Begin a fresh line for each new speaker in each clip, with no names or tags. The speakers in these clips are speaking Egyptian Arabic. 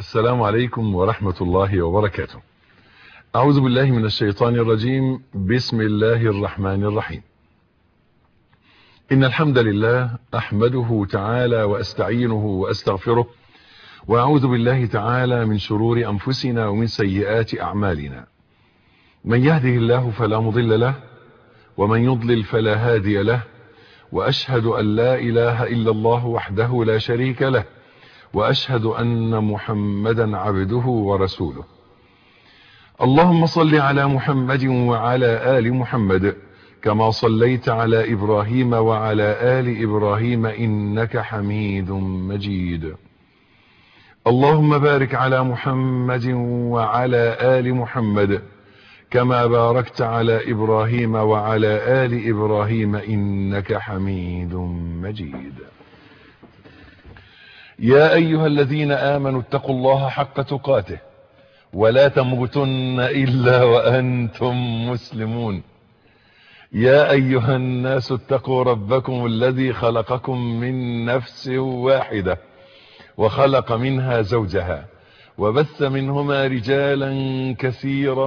السلام عليكم ورحمة الله وبركاته أعوذ بالله من الشيطان الرجيم بسم الله الرحمن الرحيم إن الحمد لله أحمده تعالى وأستعينه وأستغفره وأعوذ بالله تعالى من شرور أنفسنا ومن سيئات أعمالنا من يهده الله فلا مضل له ومن يضلل فلا هادي له وأشهد أن لا إله إلا الله وحده لا شريك له وأشهد أن محمدا عبده ورسوله اللهم صل على محمد وعلى آل محمد كما صليت على إبراهيم وعلى آل إبراهيم إنك حميد مجيد اللهم بارك على محمد وعلى آل محمد كما باركت على إبراهيم وعلى آل إبراهيم إنك حميد مجيد يا أيها الذين آمنوا اتقوا الله حق تقاته ولا تموتن إلا وأنتم مسلمون يا أيها الناس اتقوا ربكم الذي خلقكم من نفس واحدة وخلق منها زوجها وبث منهما رجالا كثيرا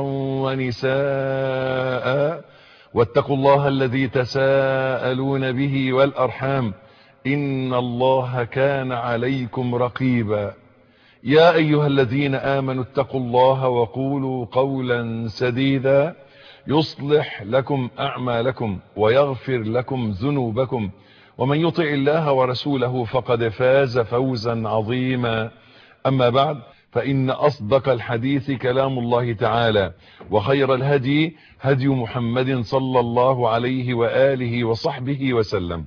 ونساء واتقوا الله الذي تساءلون به والأرحام إن الله كان عليكم رقيبا يا أيها الذين آمنوا اتقوا الله وقولوا قولا سديدا يصلح لكم أعمالكم ويغفر لكم ذنوبكم ومن يطع الله ورسوله فقد فاز فوزا عظيما أما بعد فإن أصدق الحديث كلام الله تعالى وخير الهدي هدي محمد صلى الله عليه وآله وصحبه وسلم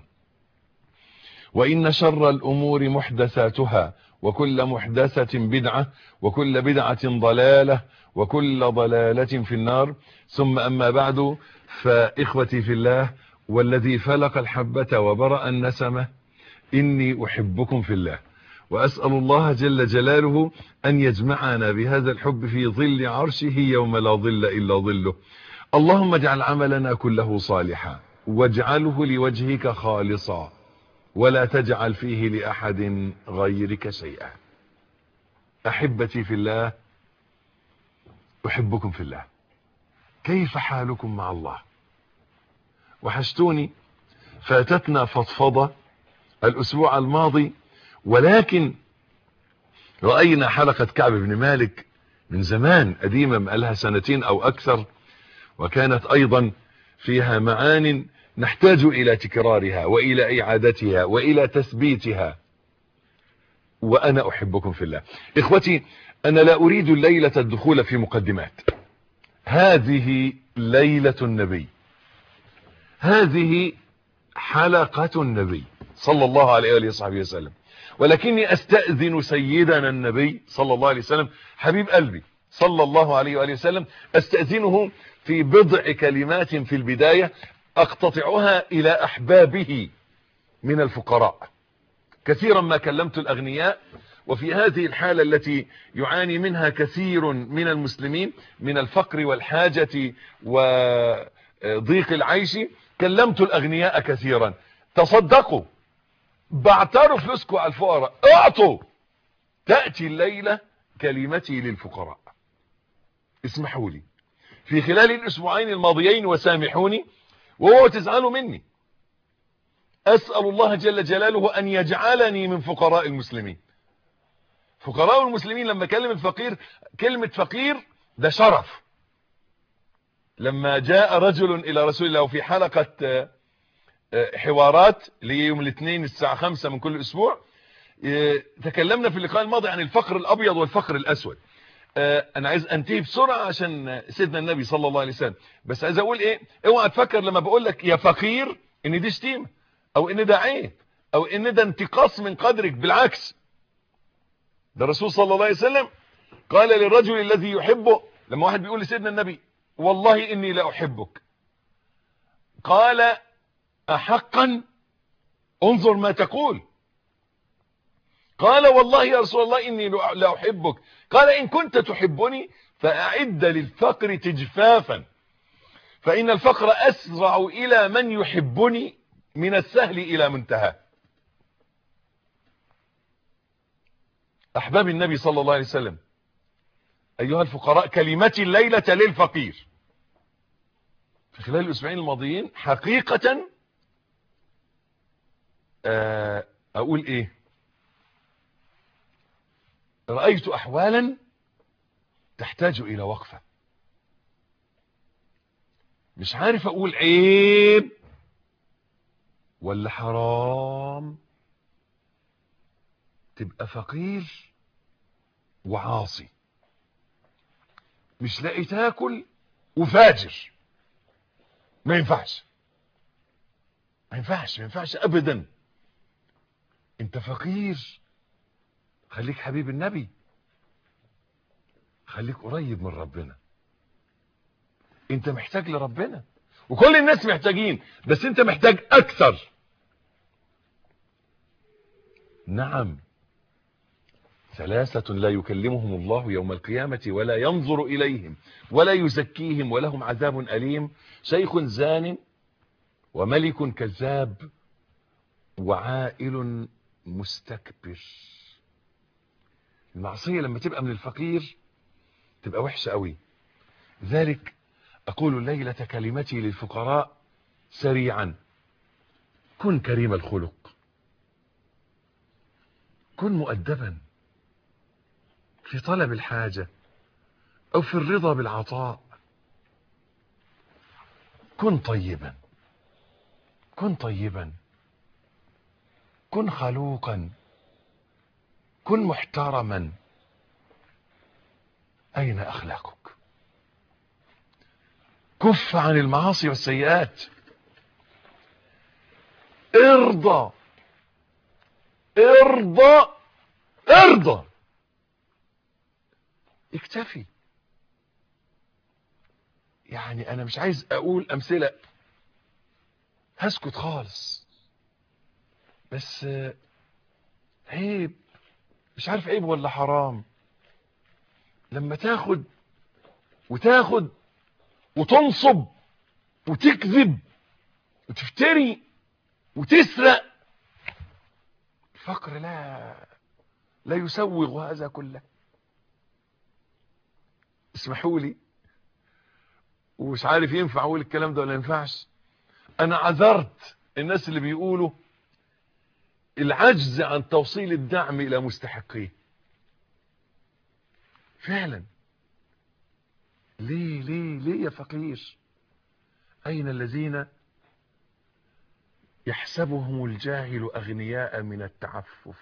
وإن شر الأمور محدثاتها وكل محدثة بدعة وكل بدعة ضلالة وكل ضلالة في النار ثم أما بعد فإخوتي في الله والذي فلق الحبة وبرأ النسمة إني أحبكم في الله وأسأل الله جل جلاله أن يجمعنا بهذا الحب في ظل عرشه يوم لا ظل إلا ظله اللهم اجعل عملنا كله صالحا واجعله لوجهك خالصا ولا تجعل فيه لأحد غيرك شيئا أحبتي في الله أحبكم في الله كيف حالكم مع الله وحشتوني فاتتنا فضفضة الأسبوع الماضي ولكن رأينا حلقة كعب بن مالك من زمان قديمة بقالها سنتين أو أكثر وكانت أيضا فيها معان نحتاج إلى تكرارها وإلى إعادتها وإلى تثبيتها وأنا أحبكم في الله إخوتي أنا لا أريد الليلة الدخول في مقدمات هذه ليلة النبي هذه حلقة النبي صلى الله عليه وآله وصحبه وسلم ولكني أستأذن سيدنا النبي صلى الله عليه وسلم حبيب قلبي صلى الله عليه وآله وسلم أستأذنه في بضع كلمات في البداية أقتطعها إلى أحبابه من الفقراء كثيرا ما كلمت الأغنياء وفي هذه الحالة التي يعاني منها كثير من المسلمين من الفقر والحاجة وضيق العيش كلمت الأغنياء كثيرا تصدقوا بعتروا فلوسكم على الفقراء اعطوا تأتي الليلة كلمتي للفقراء اسمحوا لي في خلال الأسبوعين الماضيين وسامحوني وهو تزعلوا مني أسأل الله جل جلاله أن يجعلني من فقراء المسلمين فقراء المسلمين لما كلم الفقير كلمة فقير ده شرف لما جاء رجل إلى رسول الله في حلقة حوارات ليوم الاثنين الساعة خمسة من كل أسبوع تكلمنا في اللقاء الماضي عن الفقر الأبيض والفقر الأسود انا عايز انتهي بسرعة عشان سيدنا النبي صلى الله عليه وسلم بس عايز اقول ايه اوعى تفكر لما بقول لك يا فقير ان دي شتيمة او ان ده عيب او ان ده انتقاص من قدرك بالعكس ده الرسول صلى الله عليه وسلم قال للرجل الذي يحبه لما واحد بيقول لسيدنا النبي والله اني لا احبك قال احقا انظر ما تقول قال والله يا رسول الله إني لا أحبك قال إن كنت تحبني فأعد للفقر تجفافا فإن الفقر أسرع إلى من يحبني من السهل إلى منتهى احباب النبي صلى الله عليه وسلم ايها الفقراء كلمتي الليلة للفقير في خلال الاسبوعين الماضيين حقيقة اقول ايه رأيت احوالا تحتاج الى وقفة مش عارف اقول عيب ولا حرام تبقى فقير وعاصي مش لاقي تاكل وفاجر ما ينفعش ما ينفعش ما ينفعش ابدا انت فقير خليك حبيب النبي خليك قريب من ربنا انت محتاج لربنا وكل الناس محتاجين بس انت محتاج اكثر نعم ثلاثة لا يكلمهم الله يوم القيامة ولا ينظر إليهم ولا يزكيهم ولهم عذاب أليم شيخ زان وملك كذاب وعائل مستكبر المعصية لما تبقى من الفقير تبقى وحشة قوي ذلك أقول الليلة كلمتي للفقراء سريعا كن كريم الخلق كن مؤدبا في طلب الحاجة أو في الرضا بالعطاء كن طيبا كن طيبا كن خلوقا كن محترما أين أخلاقك كف عن المعاصي والسيئات ارضى ارضى ارضى اكتفي يعني انا مش عايز اقول امثلة هسكت خالص بس عيب مش عارف عيب ولا حرام لما تاخد وتاخد وتنصب وتكذب وتفتري وتسرق الفقر لا لا يسوغ هذا كله اسمحوا لي ومش عارف ينفع اقول الكلام ده ولا ينفعش انا عذرت الناس اللي بيقولوا العجز عن توصيل الدعم الى مستحقيه فعلا ليه ليه ليه يا فقير اين الذين يحسبهم الجاهل اغنياء من التعفف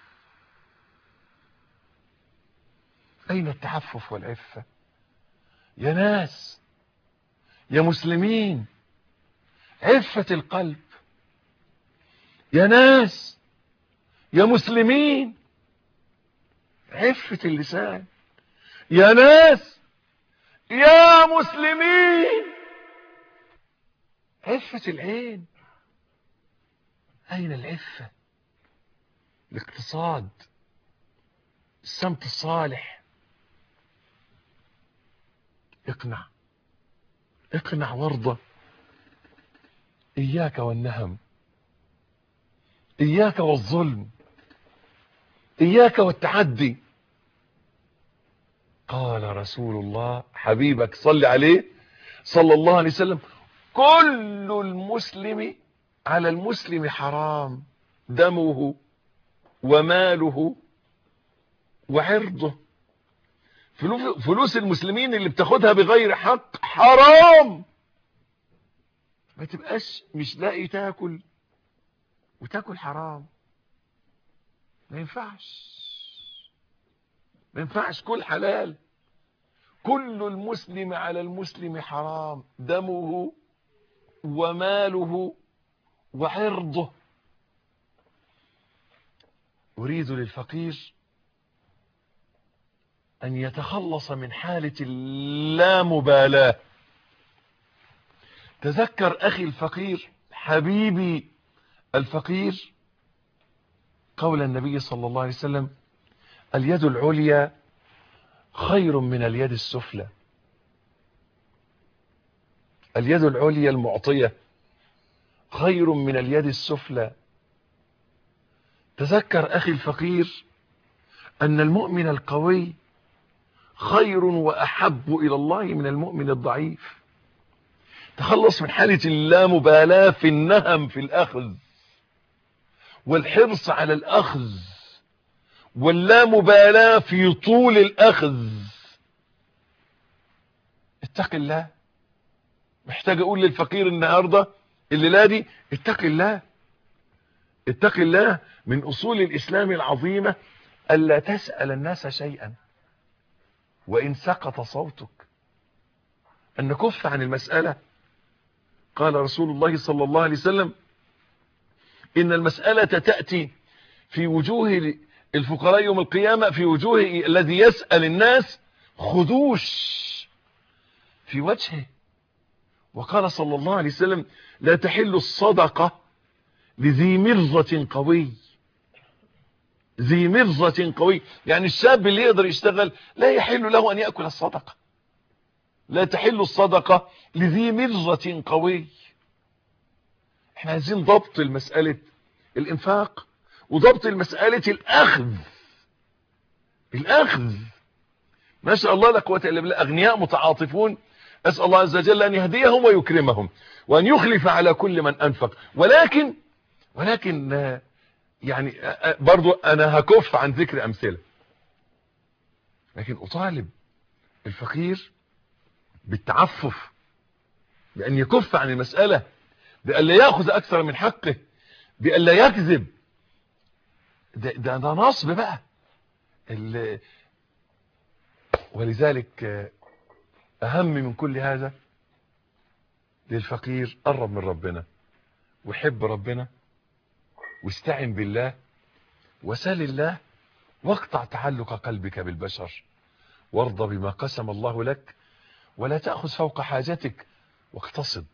اين التعفف والعفه يا ناس يا مسلمين عفة القلب يا ناس يا مسلمين عفة اللسان يا ناس يا مسلمين عفة العين أين العفة الاقتصاد السمت الصالح اقنع اقنع وارضى اياك والنهم اياك والظلم اياك والتعدي قال رسول الله حبيبك صل عليه صلى الله عليه وسلم كل المسلم على المسلم حرام دمه وماله وعرضه فلوس المسلمين اللي بتاخدها بغير حق حرام ما تبقاش مش لاقي تاكل وتاكل حرام ما ينفعش ما ينفعش كل حلال كل المسلم على المسلم حرام دمه وماله وعرضه أريد للفقير أن يتخلص من حالة اللامبالاة تذكر أخي الفقير حبيبي الفقير قول النبي صلى الله عليه وسلم اليد العليا خير من اليد السفلى اليد العليا المعطية خير من اليد السفلى تذكر أخي الفقير أن المؤمن القوي خير وأحب إلى الله من المؤمن الضعيف تخلص من حالة اللامبالاة في النهم في الأخذ والحرص على الأخذ واللامبالاة في طول الأخذ اتق الله محتاج أقول للفقير النهاردة الليلة دي اتق الله اتق الله من أصول الإسلام العظيمة ألا تسأل الناس شيئا وإن سقط صوتك أن نكف عن المسألة قال رسول الله صلى الله عليه وسلم إن المسألة تأتي في وجوه الفقراء يوم القيامة في وجوه الذي يسأل الناس خدوش في وجهه وقال صلى الله عليه وسلم لا تحل الصدقة لذي مرة قوي ذي مرة قوي يعني الشاب اللي يقدر يشتغل لا يحل له أن يأكل الصدقة لا تحل الصدقة لذي مرة قوي احنا عايزين ضبط المسألة الانفاق وضبط المسألة الاخذ الاخذ ما شاء الله لا قوه الا بالله اغنياء متعاطفون اسال الله عز وجل ان يهديهم ويكرمهم وان يخلف على كل من انفق ولكن ولكن يعني برضو انا هكف عن ذكر امثله لكن اطالب الفقير بالتعفف بان يكف عن المساله بأن لا يأخذ أكثر من حقه بأن لا يكذب ده, ده, ده نصب بقى ولذلك أهم من كل هذا للفقير قرب من ربنا وحب ربنا واستعن بالله وسل الله واقطع تعلق قلبك بالبشر وارضى بما قسم الله لك ولا تأخذ فوق حاجتك واقتصد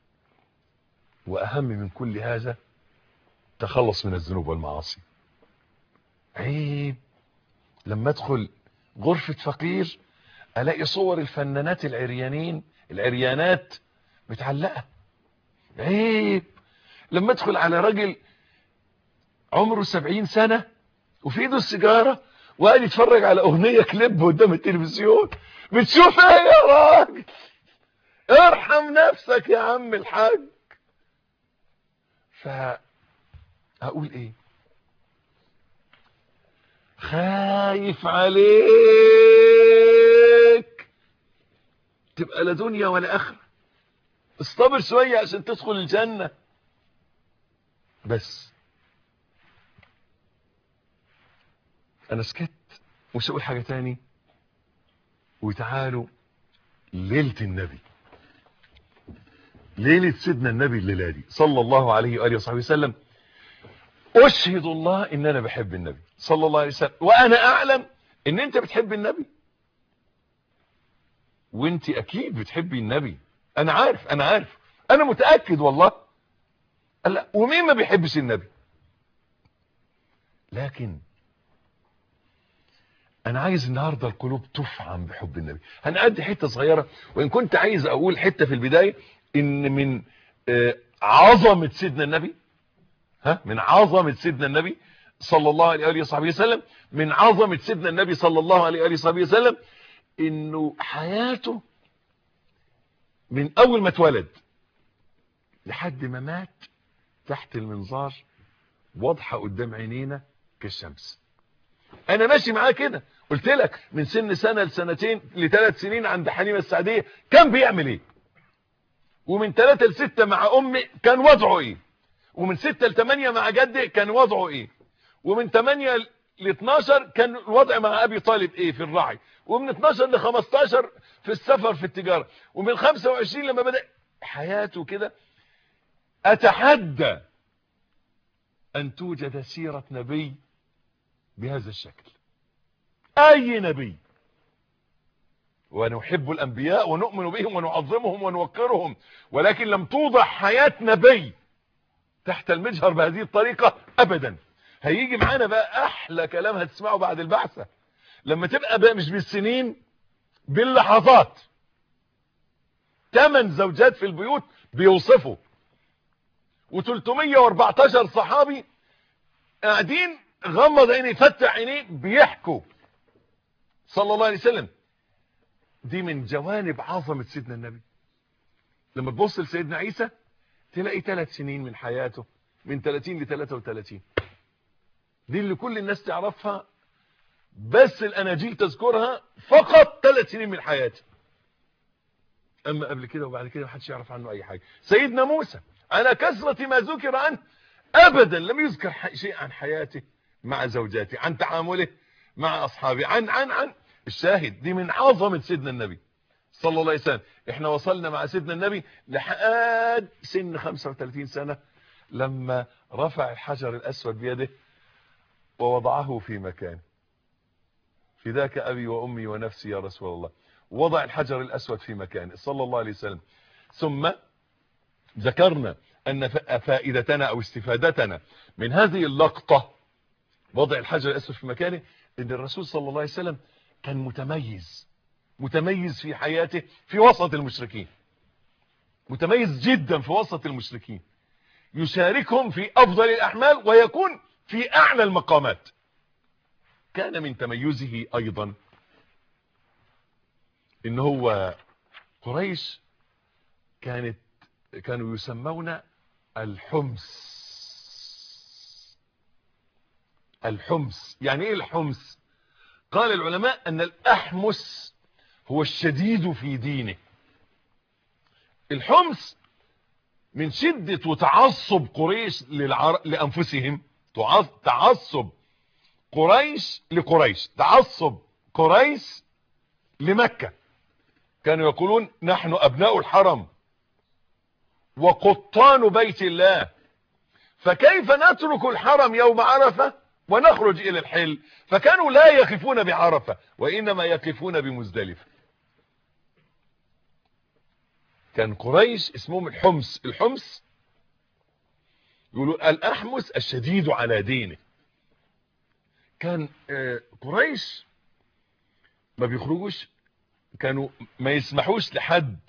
وأهم من كل هذا تخلص من الذنوب والمعاصي عيب لما ادخل غرفة فقير الاقي صور الفنانات العريانين العريانات متعلقة عيب لما ادخل على راجل عمره سبعين سنة وفي ايده السيجارة وقال يتفرج على اغنية كليب قدام التلفزيون بتشوف ايه يا راجل ارحم نفسك يا عم الحاج فأقول ايه خايف عليك تبقى لا دنيا ولا اخره اصطبر شوية عشان تدخل الجنة بس انا سكت مش هقول حاجة تاني وتعالوا ليلة النبي ليلة سيدنا النبي الليلة دي صلى الله عليه وآله وصحبه وسلم أشهد الله إن أنا بحب النبي صلى الله عليه وسلم وأنا أعلم إن أنت بتحب النبي وأنت أكيد بتحبي النبي أنا عارف أنا عارف أنا متأكد والله لا ومين ما بيحبش النبي لكن انا عايز النهاردة القلوب تفعم بحب النبي هنأدي حتة صغيرة وان كنت عايز اقول حتة في البداية ان من عظمة سيدنا النبي ها من عظمة سيدنا النبي صلى الله عليه وآله وصحبه وسلم من عظمة سيدنا النبي صلى الله عليه وآله وصحبه وسلم انه حياته من اول ما اتولد لحد ما مات تحت المنظار واضحة قدام عينينا كالشمس انا ماشي معاه كده قلت لك من سن سنة لسنتين لثلاث سنين عند حليمة السعدية كان بيعمل ايه ومن ثلاثة لستة مع امي كان وضعه ايه ومن ستة لثمانية مع جدي كان وضعه ايه ومن ثمانية ل 12 كان الوضع مع ابي طالب ايه في الرعي ومن 12 ل 15 في السفر في التجارة ومن 25 لما بدأ حياته كده اتحدى ان توجد سيرة نبي بهذا الشكل اي نبي ونحب الانبياء ونؤمن بهم ونعظمهم ونوقرهم ولكن لم توضع حياة نبي تحت المجهر بهذه الطريقة ابدا هيجي معانا بقى احلى كلام هتسمعه بعد البعثة لما تبقى بقى مش بالسنين باللحظات ثمان زوجات في البيوت بيوصفوا و314 صحابي قاعدين غمض عينيه فتح عينيه بيحكوا صلى الله عليه وسلم دي من جوانب عظمة سيدنا النبي لما تبص لسيدنا عيسى تلاقي ثلاث سنين من حياته من 30 ل 33 دي اللي كل الناس تعرفها بس الاناجيل تذكرها فقط ثلاث سنين من حياته اما قبل كده وبعد كده محدش يعرف عنه اي حاجه سيدنا موسى على كثره ما ذكر عنه ابدا لم يذكر شيء عن حياته مع زوجاته عن تعامله مع اصحابه عن عن عن الشاهد دي من عظمه سيدنا النبي صلى الله عليه وسلم احنا وصلنا مع سيدنا النبي لحد سن 35 سنه لما رفع الحجر الاسود بيده ووضعه في مكانه فداك ابي وامي ونفسي يا رسول الله وضع الحجر الاسود في مكانه صلى الله عليه وسلم ثم ذكرنا ان فائدتنا او استفادتنا من هذه اللقطة وضع الحجر الاسود في مكانه ان الرسول صلى الله عليه وسلم كان متميز متميز في حياته في وسط المشركين متميز جدا في وسط المشركين يشاركهم في افضل الاعمال ويكون في اعلى المقامات كان من تميزه ايضا ان هو قريش كانت كانوا يسمون الحمص الحمص يعني ايه الحمص قال العلماء ان الاحمس هو الشديد في دينه الحمص من شدة وتعصب قريش للعر... لأنفسهم تعصب قريش لقريش تعصب قريش لمكة كانوا يقولون نحن أبناء الحرم وقطان بيت الله فكيف نترك الحرم يوم عرفة ونخرج إلى الحل فكانوا لا يقفون بعرفة وإنما يقفون بمزدلفة كان قريش اسمهم الحمص الحمص يقولوا الأحمس الشديد على دينه كان قريش ما بيخرجوش كانوا ما يسمحوش لحد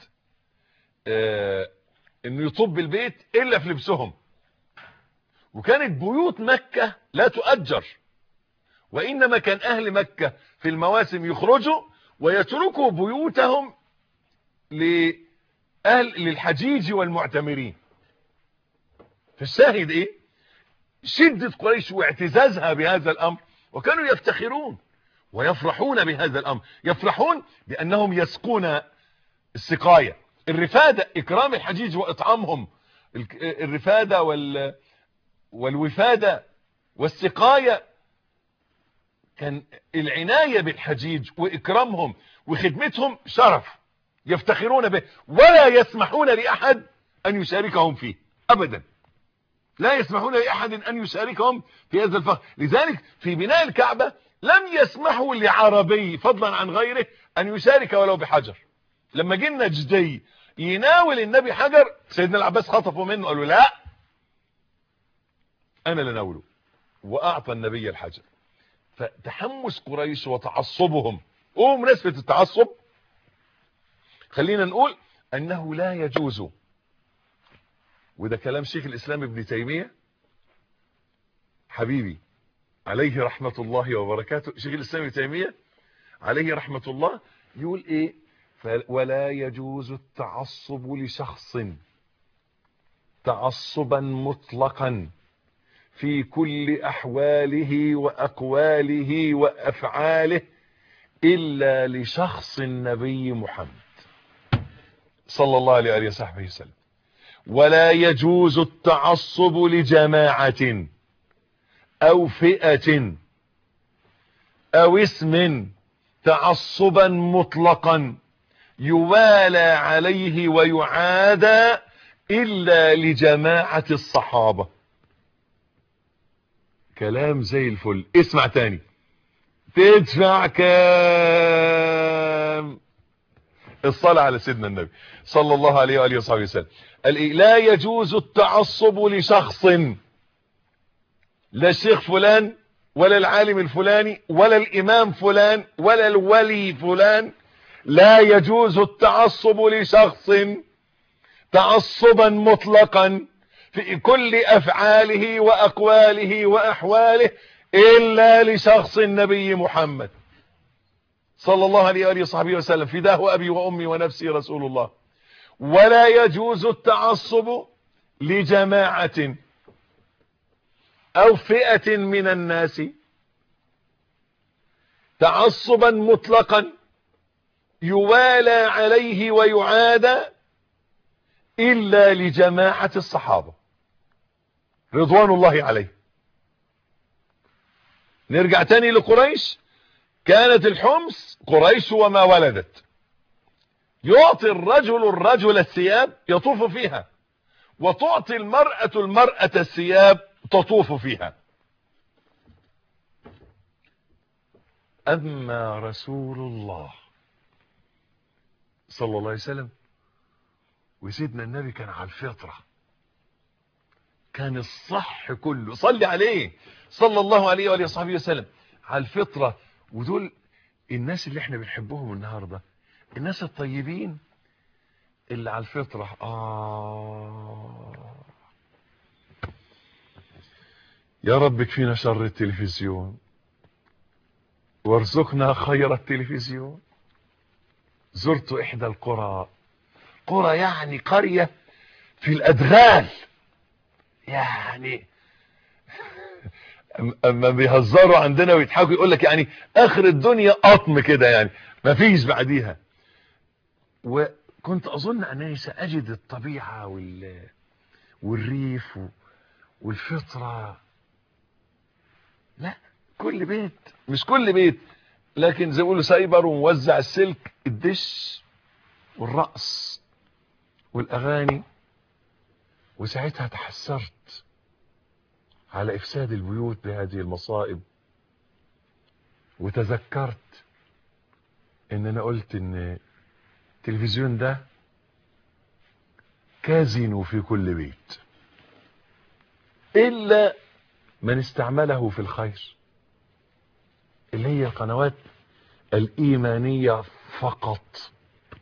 انه يطب البيت الا في لبسهم وكانت بيوت مكة لا تؤجر وانما كان اهل مكة في المواسم يخرجوا ويتركوا بيوتهم لأهل للحجيج والمعتمرين فالشاهد ايه شدة قريش واعتزازها بهذا الامر وكانوا يفتخرون ويفرحون بهذا الامر يفرحون بانهم يسقون السقاية الرفادة اكرام الحجيج واطعامهم الرفادة وال والوفادة والسقاية كان العناية بالحجيج واكرامهم وخدمتهم شرف يفتخرون به ولا يسمحون لأحد أن يشاركهم فيه أبدا لا يسمحون لأحد أن يشاركهم في هذا الفخر لذلك في بناء الكعبة لم يسمحوا لعربي فضلا عن غيره أن يشارك ولو بحجر لما جينا جدي يناول النبي حجر سيدنا العباس خطفوا منه قالوا لا أنا لناوله وأعطى النبي الحجر فتحمس قريش وتعصبهم ومناسبة التعصب خلينا نقول انه لا يجوز وده كلام شيخ الاسلام ابن تيمية حبيبي عليه رحمة الله وبركاته شيخ الاسلام ابن تيمية عليه رحمة الله يقول ايه ولا يجوز التعصب لشخص تعصبا مطلقا في كل احواله واقواله وافعاله الا لشخص النبي محمد صلى الله عليه وآله وصحبه وسلم ولا يجوز التعصب لجماعة أو فئة أو اسم تعصبا مطلقا يوالى عليه ويعادى إلا لجماعة الصحابة كلام زي الفل اسمع تاني تدفع كام الصلاة على سيدنا النبي صلى الله عليه وآله وصحبه وسلم قال لا يجوز التعصب لشخص لا الشيخ فلان ولا العالم الفلاني ولا الإمام فلان ولا الولي فلان لا يجوز التعصب لشخص تعصبا مطلقا في كل أفعاله وأقواله وأحواله الا لشخص النبي محمد صلى الله عليه وآله وصحبه وسلم فداه أبي وأمي ونفسي رسول الله ولا يجوز التعصب لجماعة أو فئة من الناس تعصبا مطلقا يوالى عليه ويعادى إلا لجماعة الصحابة رضوان الله عليه نرجع تاني لقريش كانت الحمص قريش وما ولدت يعطي الرجل الرجل الثياب يطوف فيها وتعطي المرأة المرأة الثياب تطوف فيها أما رسول الله صلى الله عليه وسلم وسيدنا النبي كان على الفطرة كان الصح كله صلي عليه صلى الله عليه وآله وصحبه وسلم على الفطرة ودول الناس اللي احنا بنحبهم النهاردة الناس الطيبين اللي على الفطرة آه يا رب كفينا شر التلفزيون وارزقنا خير التلفزيون زرت احدى القرى قرى يعني قرية في الادغال يعني اما بيهزروا عندنا ويضحكوا يقول لك يعني اخر الدنيا قطم كده يعني ما فيش بعديها وكنت اظن انني ساجد الطبيعة وال والريف والفطرة لا كل بيت مش كل بيت لكن زي يقولوا سايبر وموزع السلك الدش والرقص والاغاني وساعتها تحسرت على افساد البيوت بهذه المصائب وتذكرت ان انا قلت ان التلفزيون ده كازينو في كل بيت الا من استعمله في الخير اللي هي القنوات الايمانية فقط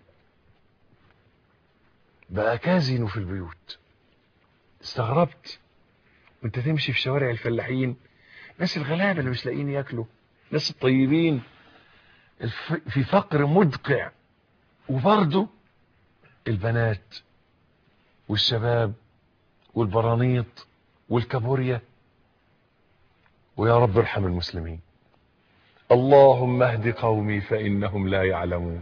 بقى كازينو في البيوت استغربت وانت تمشي في شوارع الفلاحين ناس الغلابة اللي مش لاقيين ياكلوا ناس الطيبين الف... في فقر مدقع وبرضه البنات والشباب والبرانيط والكابوريا ويا رب ارحم المسلمين اللهم اهد قومي فإنهم لا يعلمون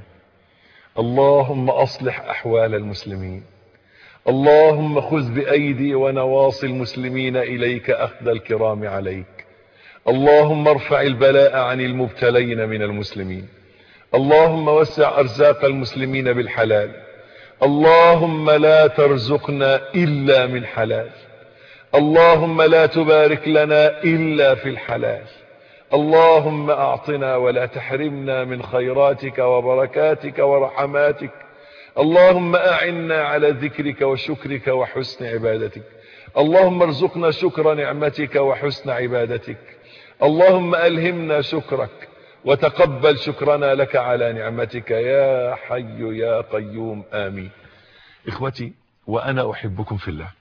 اللهم أصلح أحوال المسلمين اللهم خذ بأيدي ونواصي المسلمين إليك أخذ الكرام عليك اللهم ارفع البلاء عن المبتلين من المسلمين اللهم وسع أرزاق المسلمين بالحلال اللهم لا ترزقنا إلا من حلال اللهم لا تبارك لنا إلا في الحلال اللهم أعطنا ولا تحرمنا من خيراتك وبركاتك ورحماتك اللهم أعنا على ذكرك وشكرك وحسن عبادتك اللهم ارزقنا شكر نعمتك وحسن عبادتك اللهم ألهمنا شكرك وتقبل شكرنا لك على نعمتك يا حي يا قيوم آمين إخوتي وأنا أحبكم في الله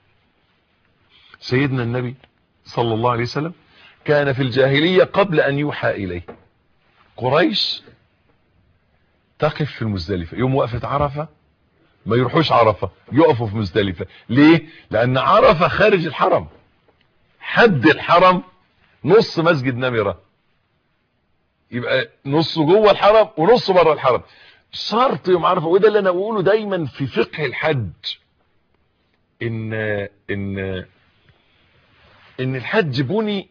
سيدنا النبي صلى الله عليه وسلم كان في الجاهلية قبل أن يوحى إليه قريش تقف في المزدلفة يوم وقفة عرفة ما يروحوش عرفة يقفوا في مزدلفة ليه لأن عرفة خارج الحرم حد الحرم نص مسجد نمرة يبقى نصه جوه الحرم ونصه بره الحرم شرط يوم عرفة وده اللي انا بقوله دايما في فقه الحج ان ان ان الحج بني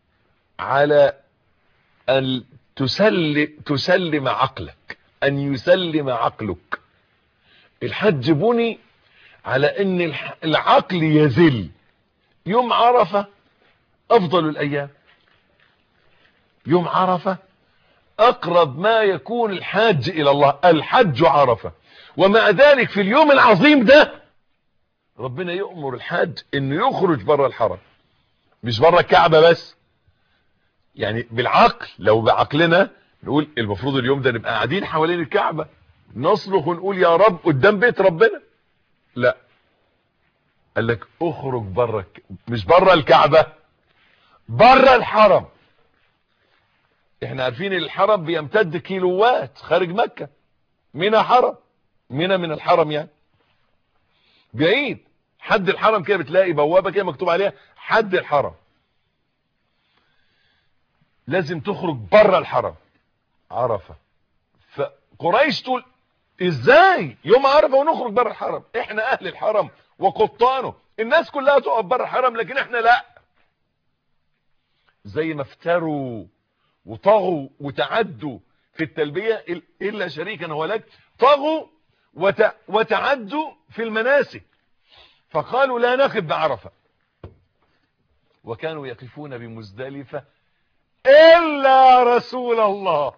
على ان تسلم تسلم عقلك ان يسلم عقلك الحج بني على ان العقل يزل يوم عرفة افضل الايام يوم عرفة اقرب ما يكون الحاج الى الله الحج عرفة ومع ذلك في اليوم العظيم ده ربنا يؤمر الحاج انه يخرج بره الحرم مش بره الكعبة بس يعني بالعقل لو بعقلنا نقول المفروض اليوم ده نبقى قاعدين حوالين الكعبة نصرخ ونقول يا رب قدام بيت ربنا لا قال لك اخرج بره مش بره الكعبة بره الحرم احنا عارفين الحرم بيمتد كيلوات خارج مكة منى حرم منى من الحرم يعني بعيد حد الحرم كده بتلاقي بوابة كده مكتوب عليها حد الحرم لازم تخرج بره الحرم عرفة فقريش تقول ازاي يوم عرفة ونخرج بره الحرم احنا اهل الحرم وقطانه الناس كلها تقف بره الحرم لكن احنا لا زي ما افتروا وطغوا وتعدوا في التلبية الا شريكا هو لك طغوا وت... وتعدوا في المناسك فقالوا لا نخب بعرفة وكانوا يقفون بمزدلفة إلا رسول الله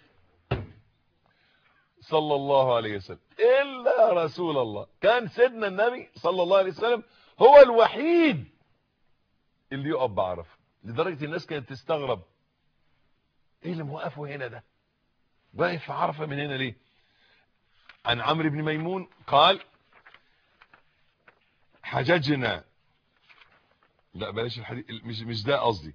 صلى الله عليه وسلم إلا رسول الله كان سيدنا النبي صلى الله عليه وسلم هو الوحيد اللي يقف بعرفة لدرجة الناس كانت تستغرب ايه اللي موقفه هنا ده واقف في عرفة من هنا ليه عن عمرو بن ميمون قال حججنا لا بلاش الحديث مش مش ده قصدي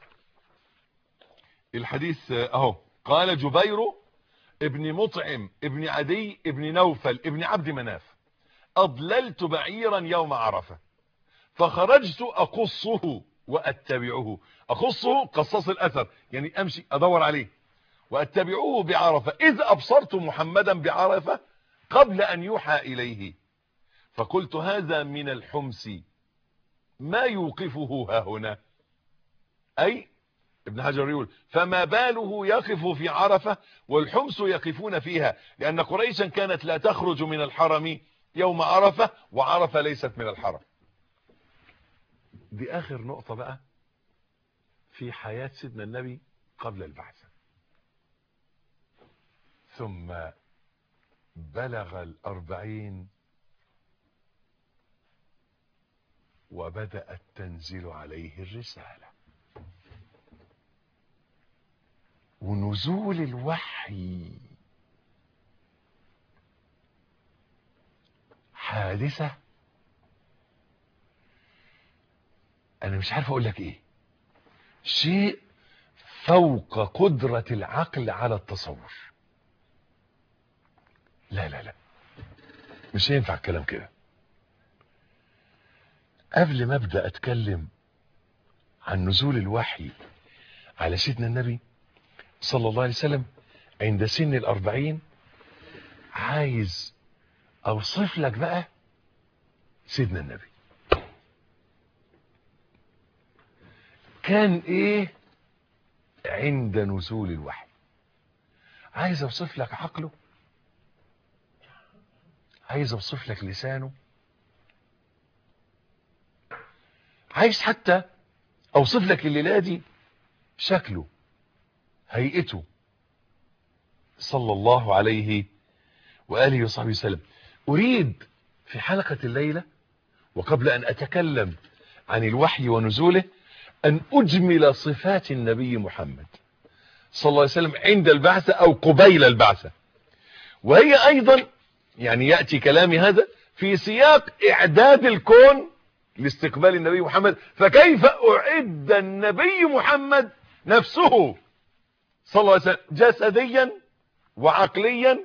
الحديث اهو قال جبير ابن مطعم ابن عدي ابن نوفل ابن عبد مناف اضللت بعيرا يوم عرفه فخرجت اقصه واتبعه اقصه قصاص الاثر يعني امشي ادور عليه واتبعه بعرفه اذ ابصرت محمدا بعرفه قبل ان يوحى اليه فقلت هذا من الحمس ما يوقفه ها هنا اي ابن حجر يقول فما باله يقف في عرفة والحمس يقفون فيها لأن قريشا كانت لا تخرج من الحرم يوم عرفة وعرفة ليست من الحرم دي آخر نقطة بقى في حياة سيدنا النبي قبل البعثة ثم بلغ الأربعين وبدأت تنزل عليه الرسالة ونزول الوحي حادثة انا مش عارف اقول لك ايه شيء فوق قدرة العقل على التصور لا لا لا مش هينفع الكلام كده قبل ما ابدا اتكلم عن نزول الوحي على سيدنا النبي صلى الله عليه وسلم عند سن الأربعين عايز أوصف لك بقى سيدنا النبي كان إيه عند نزول الوحي عايز أوصف لك عقله عايز أوصف لك لسانه عايز حتى أوصف لك الليلة دي شكله هيئته صلى الله عليه وآله وصحبه وسلم أريد في حلقة الليلة وقبل أن أتكلم عن الوحي ونزوله أن أجمل صفات النبي محمد صلى الله عليه وسلم عند البعثة أو قبيل البعثة وهي أيضا يعني يأتي كلامي هذا في سياق إعداد الكون لاستقبال النبي محمد فكيف أعد النبي محمد نفسه صلى الله عليه وسلم جسديا وعقليا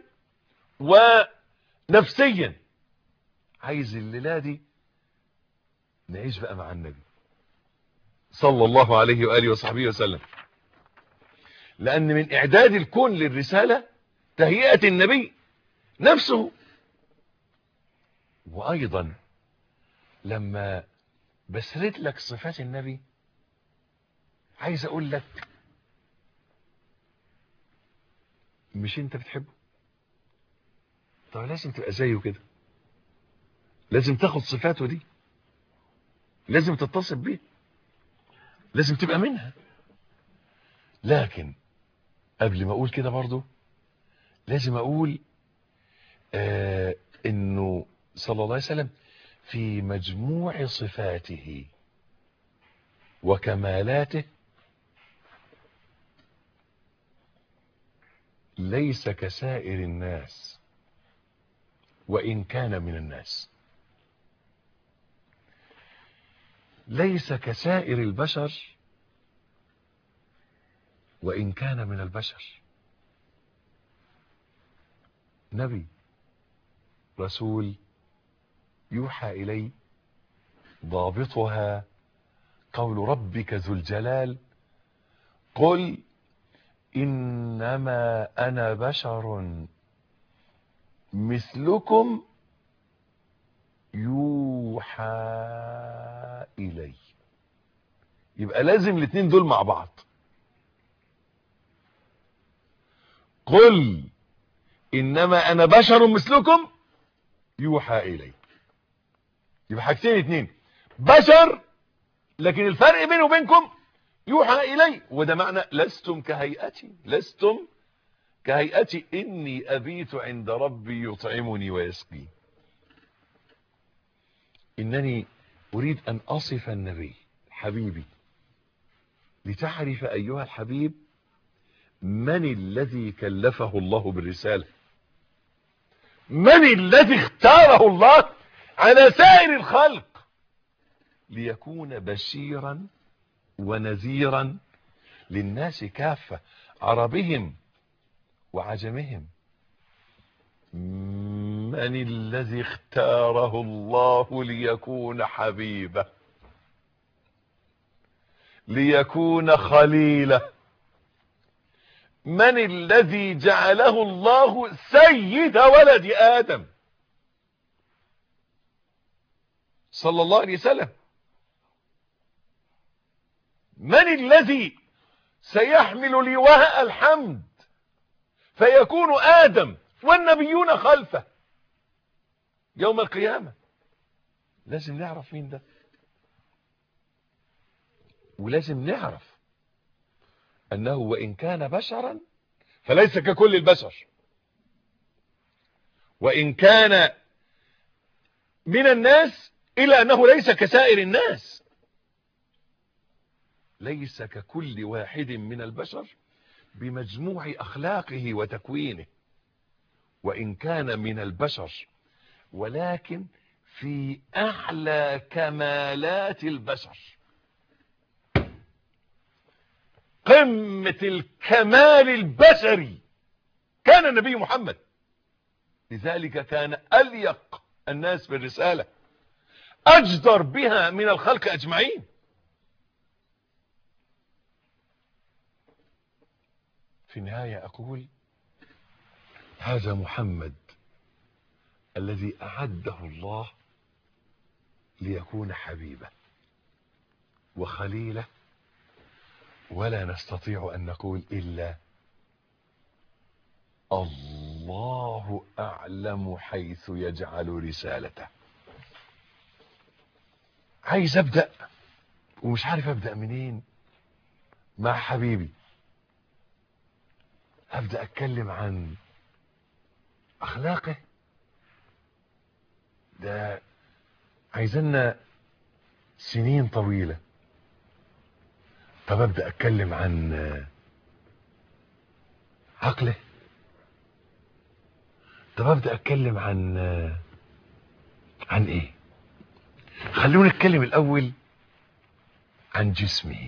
ونفسيا عايز الليلة دي نعيش بقى مع النبي صلى الله عليه وآله وصحبه وسلم لأن من إعداد الكون للرسالة تهيئة النبي نفسه وأيضا لما بسرد لك صفات النبي عايز أقول لك مش انت بتحبه طب لازم تبقى زيه كده لازم تاخد صفاته دي لازم تتصف بيه لازم تبقى منها لكن قبل ما اقول كده برضو لازم اقول آه انه صلى الله عليه وسلم في مجموع صفاته وكمالاته ليس كسائر الناس وإن كان من الناس ليس كسائر البشر وإن كان من البشر نبي رسول يوحى إلي ضابطها قول ربك ذو الجلال قل إنما أنا بشر مثلكم يوحى إلي يبقى لازم الاثنين دول مع بعض قل إنما أنا بشر مثلكم يوحى إلي يبقى حاجتين اتنين بشر لكن الفرق بيني وبينكم يوحى إلي وده معنى لستم كهيئتي لستم كهيئتي إني أبيت عند ربي يطعمني ويسقي إنني أريد أن أصف النبي حبيبي لتعرف أيها الحبيب من الذي كلفه الله بالرسالة من الذي اختاره الله على سائر الخلق ليكون بشيرا ونذيرا للناس كافة عربهم وعجمهم من الذي اختاره الله ليكون حبيبه ليكون خليله من الذي جعله الله سيد ولد آدم صلى الله عليه وسلم من الذي سيحمل لواء الحمد فيكون آدم والنبيون خلفه يوم القيامة لازم نعرف مين ده ولازم نعرف أنه وإن كان بشرا فليس ككل البشر وإن كان من الناس إلا أنه ليس كسائر الناس ليس ككل واحد من البشر بمجموع أخلاقه وتكوينه وإن كان من البشر ولكن في أعلى كمالات البشر قمة الكمال البشري كان النبي محمد لذلك كان أليق الناس بالرسالة أجدر بها من الخلق أجمعين في النهاية أقول هذا محمد الذي أعده الله ليكون حبيبه وخليله ولا نستطيع أن نقول إلا الله أعلم حيث يجعل رسالته عايز أبدأ ومش عارف أبدأ منين مع حبيبي أبدأ أتكلم عن أخلاقه ده عايزنا سنين طويلة طب ابدا اتكلم عن عقله طب ابدا اتكلم عن عن ايه خلونا نتكلم الاول عن جسمه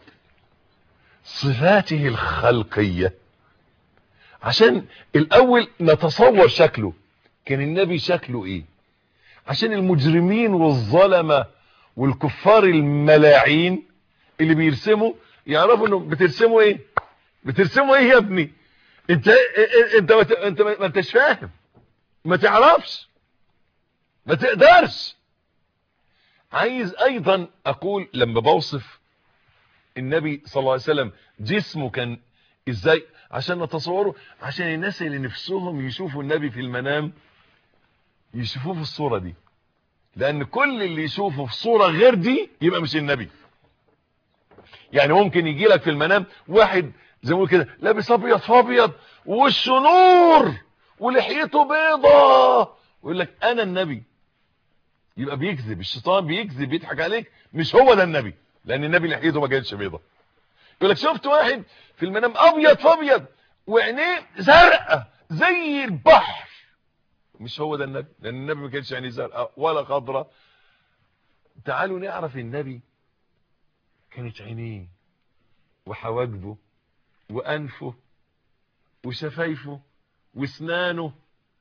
صفاته الخلقيه عشان الاول نتصور شكله كان النبي شكله ايه عشان المجرمين والظلمه والكفار الملاعين اللي بيرسموا يعرفوا انه بترسموا ايه بترسموا ايه يا ابني انت انت انت انت ما انتش فاهم ما تعرفش ما تقدرش عايز ايضا اقول لما بوصف النبي صلى الله عليه وسلم جسمه كان ازاي عشان نتصوره عشان الناس اللي نفسهم يشوفوا النبي في المنام يشوفوه في الصورة دي لان كل اللي يشوفه في صورة غير دي يبقى مش النبي يعني ممكن يجي لك في المنام واحد زي ما كده لابس ابيض في ابيض ووشه نور ولحيته بيضة ويقول لك انا النبي يبقى بيكذب الشيطان بيكذب بيضحك عليك مش هو ده النبي لان النبي لحيته ما كانتش بيضة يقول لك شفت واحد في المنام ابيض في ابيض وعينيه زرقاء زي البحر مش هو ده النبي لان النبي ما كانش عينيه زرقاء ولا خضراء تعالوا نعرف النبي كانت عينيه وحواجبه وانفه وشفايفه واسنانه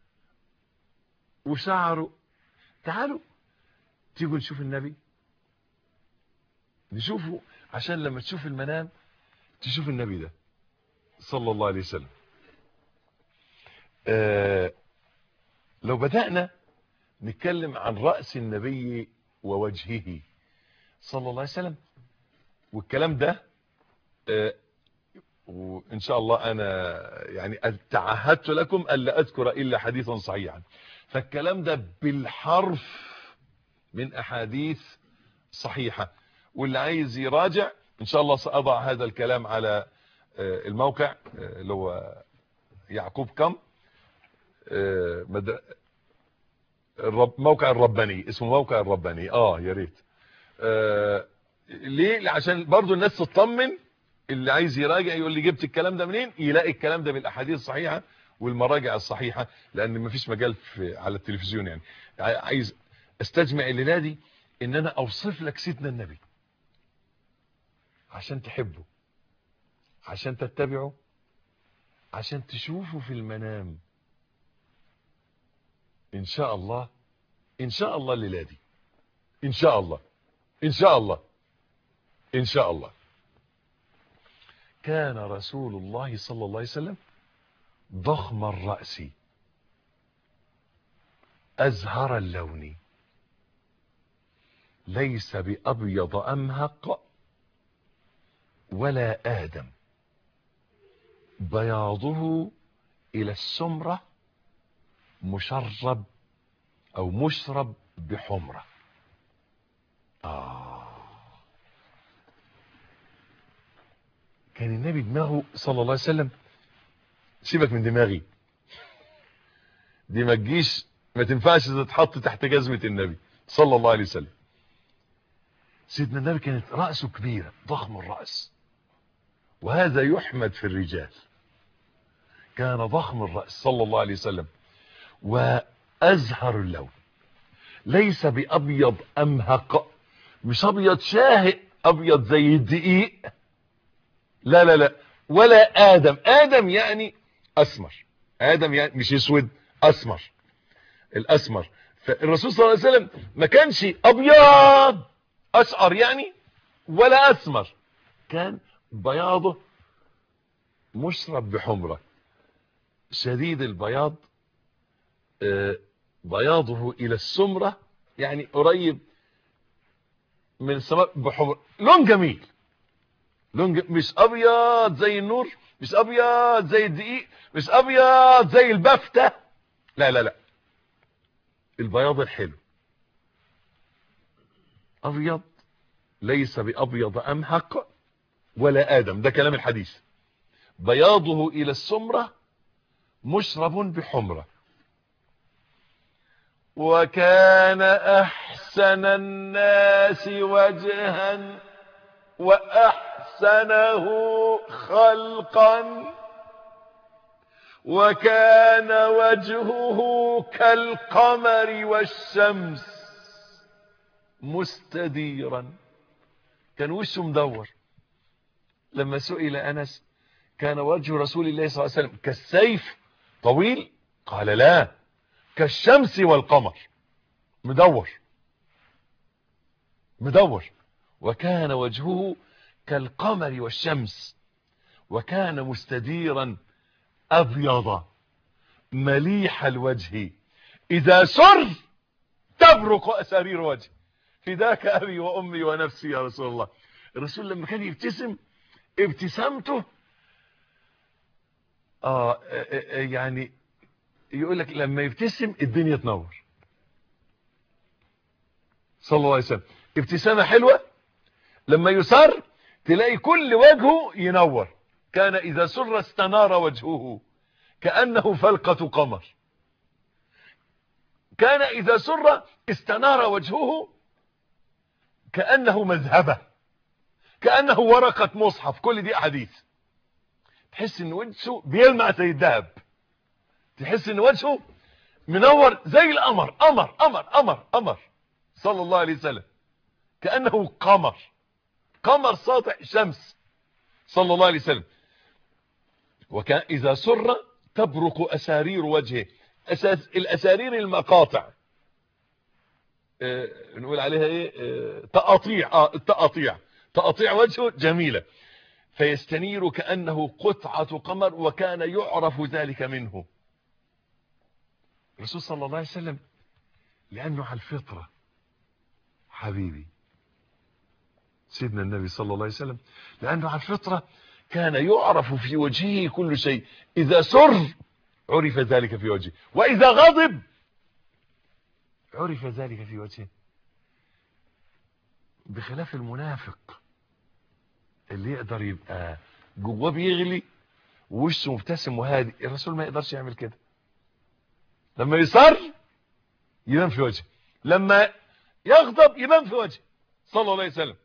وشعره تعالوا تيجوا نشوف النبي نشوفه عشان لما تشوف المنام تشوف النبي ده صلى الله عليه وسلم آه لو بدأنا نتكلم عن رأس النبي ووجهه صلى الله عليه وسلم والكلام ده آه وإن شاء الله أنا يعني تعهدت لكم ألا أذكر إلا حديثا صحيحا فالكلام ده بالحرف من أحاديث صحيحة واللي عايز يراجع إن شاء الله سأضع هذا الكلام على الموقع اللي هو يعقوب كم الرب موقع الرباني اسمه موقع الرباني اه يا ريت آه ليه عشان برضو الناس تطمن اللي عايز يراجع يقول لي جبت الكلام ده منين يلاقي الكلام ده بالاحاديث الصحيحه والمراجع الصحيحه لان مفيش مجال في على التلفزيون يعني عايز استجمع الليله دي ان انا اوصف لك سيدنا النبي عشان تحبه عشان تتبعه عشان تشوفه في المنام ان شاء الله ان شاء الله الليله دي ان شاء الله ان شاء الله ان شاء الله كان رسول الله صلى الله عليه وسلم ضخم الرأس أزهر اللون ليس بأبيض أمهق ولا آدم بياضه إلى السمرة مشرب أو مشرب بحمرة آه كان النبي دماغه صلى الله عليه وسلم سيبك من دماغي دي ما تجيش ما تنفعش تتحط تحت جزمة النبي صلى الله عليه وسلم سيدنا النبي كانت رأسه كبيرة ضخم الرأس وهذا يحمد في الرجال كان ضخم الرأس صلى الله عليه وسلم وأزهر اللون ليس بأبيض أمهق مش أبيض شاهق أبيض زي الدقيق لا لا لا ولا آدم آدم يعني أسمر آدم يعني مش اسود أسمر الأسمر فالرسول صلى الله عليه وسلم ما كانش أبيض أشعر يعني ولا أسمر كان بياضه مشرب بحمرة شديد البياض بياضه إلى السمرة يعني قريب من السماء بحمرة لون جميل لون جميل مش أبيض زي النور مش أبيض زي الدقيق مش أبيض زي البفتة لا لا لا البياض الحلو أبيض ليس بأبيض أمهق ولا آدم ده كلام الحديث بياضه إلى السمرة مشرب بحمرة وكان أحسن الناس وجها وأحسنه خلقا وكان وجهه كالقمر والشمس مستديرا كان وشه مدور لما سئل أنس كان وجه رسول الله صلى الله عليه وسلم كالسيف طويل قال لا كالشمس والقمر مدور مدور وكان وجهه كالقمر والشمس وكان مستديرا أبيض مليح الوجه إذا سر تبرق أسارير وجه فداك أبي وأمي ونفسي يا رسول الله الرسول لما كان يبتسم ابتسامته آه, آه يعني يقول لك لما يبتسم الدنيا تنور صلى الله عليه وسلم ابتسامة حلوة لما يسر تلاقي كل وجهه ينور كان إذا سر استنار وجهه كأنه فلقة قمر كان إذا سر استنار وجهه كأنه مذهبة كأنه ورقة مصحف كل دي أحاديث تحس ان وجهه بيلمع زي الذهب تحس ان وجهه منور زي القمر قمر قمر قمر قمر صلى الله عليه وسلم كأنه قمر قمر ساطع شمس صلى الله عليه وسلم وكان إذا سر تبرق أسارير وجهه أساس الأسارير المقاطع اه نقول عليها ايه اه تقاطيع اه تقاطيع تقاطيع وجهه جميلة فيستنير كأنه قطعة قمر وكان يعرف ذلك منه الرسول صلى الله عليه وسلم لأنه على الفطرة حبيبي سيدنا النبي صلى الله عليه وسلم لأنه على الفطرة كان يعرف في وجهه كل شيء إذا سر عرف ذلك في وجهه وإذا غضب عرف ذلك في وجهه بخلاف المنافق اللي يقدر يبقى جواه بيغلي ووشه مبتسم وهادي الرسول ما يقدرش يعمل كده لما يصر يبان في وجهه لما يغضب يبان في وجهه صلى الله عليه وسلم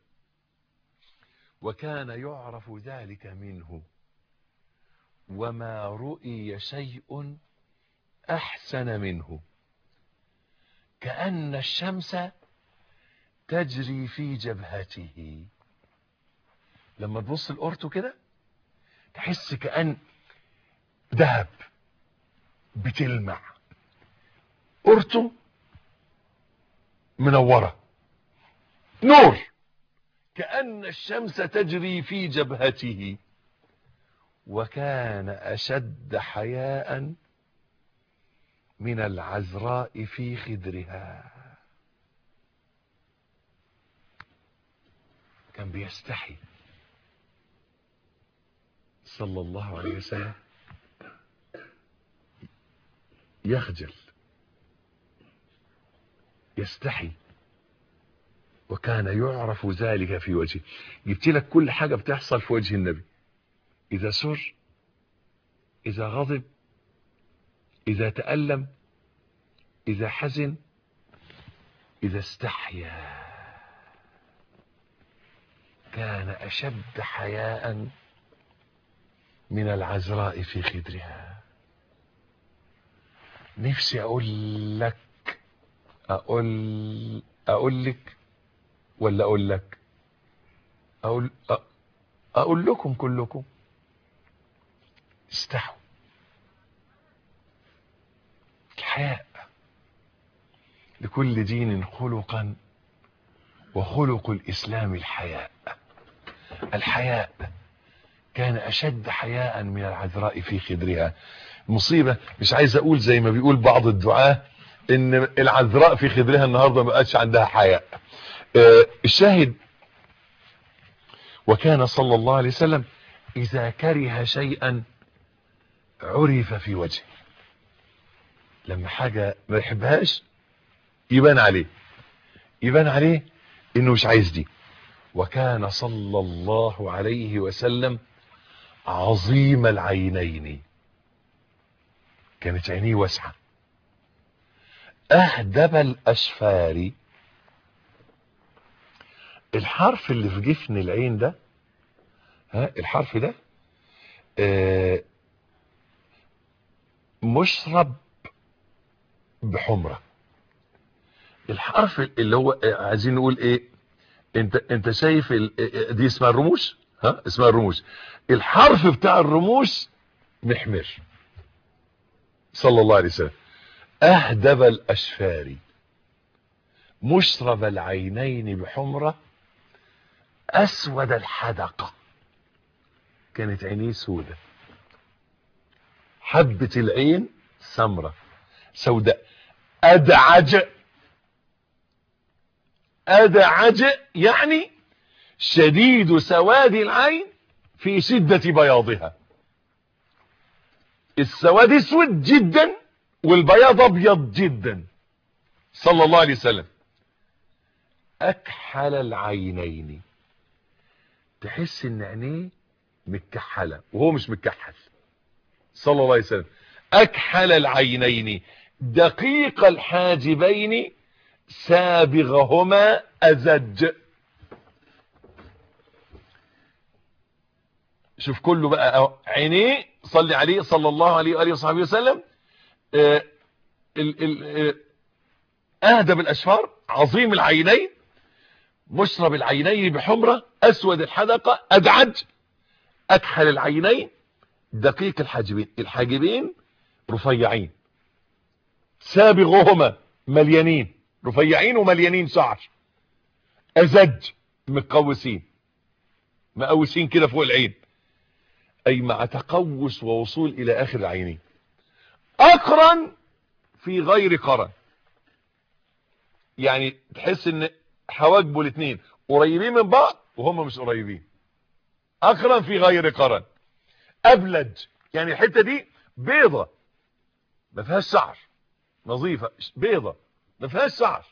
وكان يعرف ذلك منه وما رؤي شيء احسن منه كأن الشمس تجري في جبهته لما تبص لقرته كده تحس كأن ذهب بتلمع قرته منورة نور كأن الشمس تجري في جبهته وكان أشد حياء من العذراء في خدرها كان بيستحي صلى الله عليه وسلم يخجل يستحي وكان يعرف ذلك في وجهه جبت لك كل حاجة بتحصل في وجه النبي إذا سر إذا غضب إذا تألم إذا حزن إذا استحيا كان أشد حياء من العذراء في خدرها نفسي أقول لك أقول أقول لك ولا أقول لك أقول أقول لكم كلكم استحوا الحياء لكل دين خلقا وخلق الإسلام الحياء الحياء كان أشد حياء من العذراء في خدرها مصيبة مش عايز أقول زي ما بيقول بعض الدعاة إن العذراء في خدرها النهاردة ما بقتش عندها حياء آه الشاهد وكان صلى الله عليه وسلم إذا كره شيئا عرف في وجهه لما حاجة ما يحبهاش يبان عليه يبان عليه انه مش عايز دي وكان صلى الله عليه وسلم عظيم العينين كانت عينيه واسعة اهدب الاشفار الحرف اللي في جفن العين ده ها الحرف ده آه مشرب بحمرة الحرف اللي هو عايزين نقول ايه انت انت شايف دي اسمها الرموش ها اسمها الرموش الحرف بتاع الرموش محمر صلى الله عليه وسلم اهدب الاشفار مشرب العينين بحمرة اسود الحدقة كانت عينيه سودة حبة العين سمرة سوداء ادعج ادعج يعني شديد سواد العين في شدة بياضها السواد اسود جدا والبياض ابيض جدا صلى الله عليه وسلم اكحل العينين تحس ان عينيه متكحله وهو مش متكحل صلى الله عليه وسلم اكحل العينين دقيق الحاجبين سابغهما ازج شوف كله بقى عينيه صلي عليه صلى الله عليه وآله وصحبه وسلم آه ال ال اهدب الاشفار عظيم العينين مشرب العينين بحمرة اسود الحدقة ادعج اكحل العينين دقيق الحاجبين الحاجبين رفيعين سابغهما مليانين رفيعين ومليانين شعر ازج مقوسين مقوسين كده فوق العين اي مع تقوس ووصول الى اخر العينين اقرن في غير قرن يعني تحس ان حواجبه الاثنين قريبين من بعض وهم مش قريبين اقرن في غير قرن ابلج يعني الحته دي بيضه ما فيهاش شعر نظيفه بيضه ما فيهاش شعر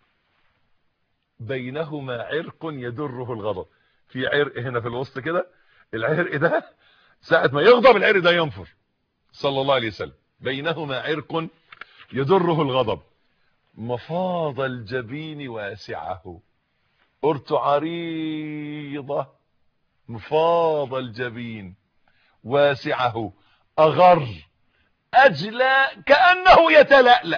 بينهما عرق يدره الغضب في عرق هنا في الوسط كده العرق ده ساعه ما يغضب العرق ده ينفر صلى الله عليه وسلم بينهما عرق يدره الغضب مفاض الجبين واسعه أرت عريضة مفاض الجبين واسعه أغر أجلى كأنه يتلألأ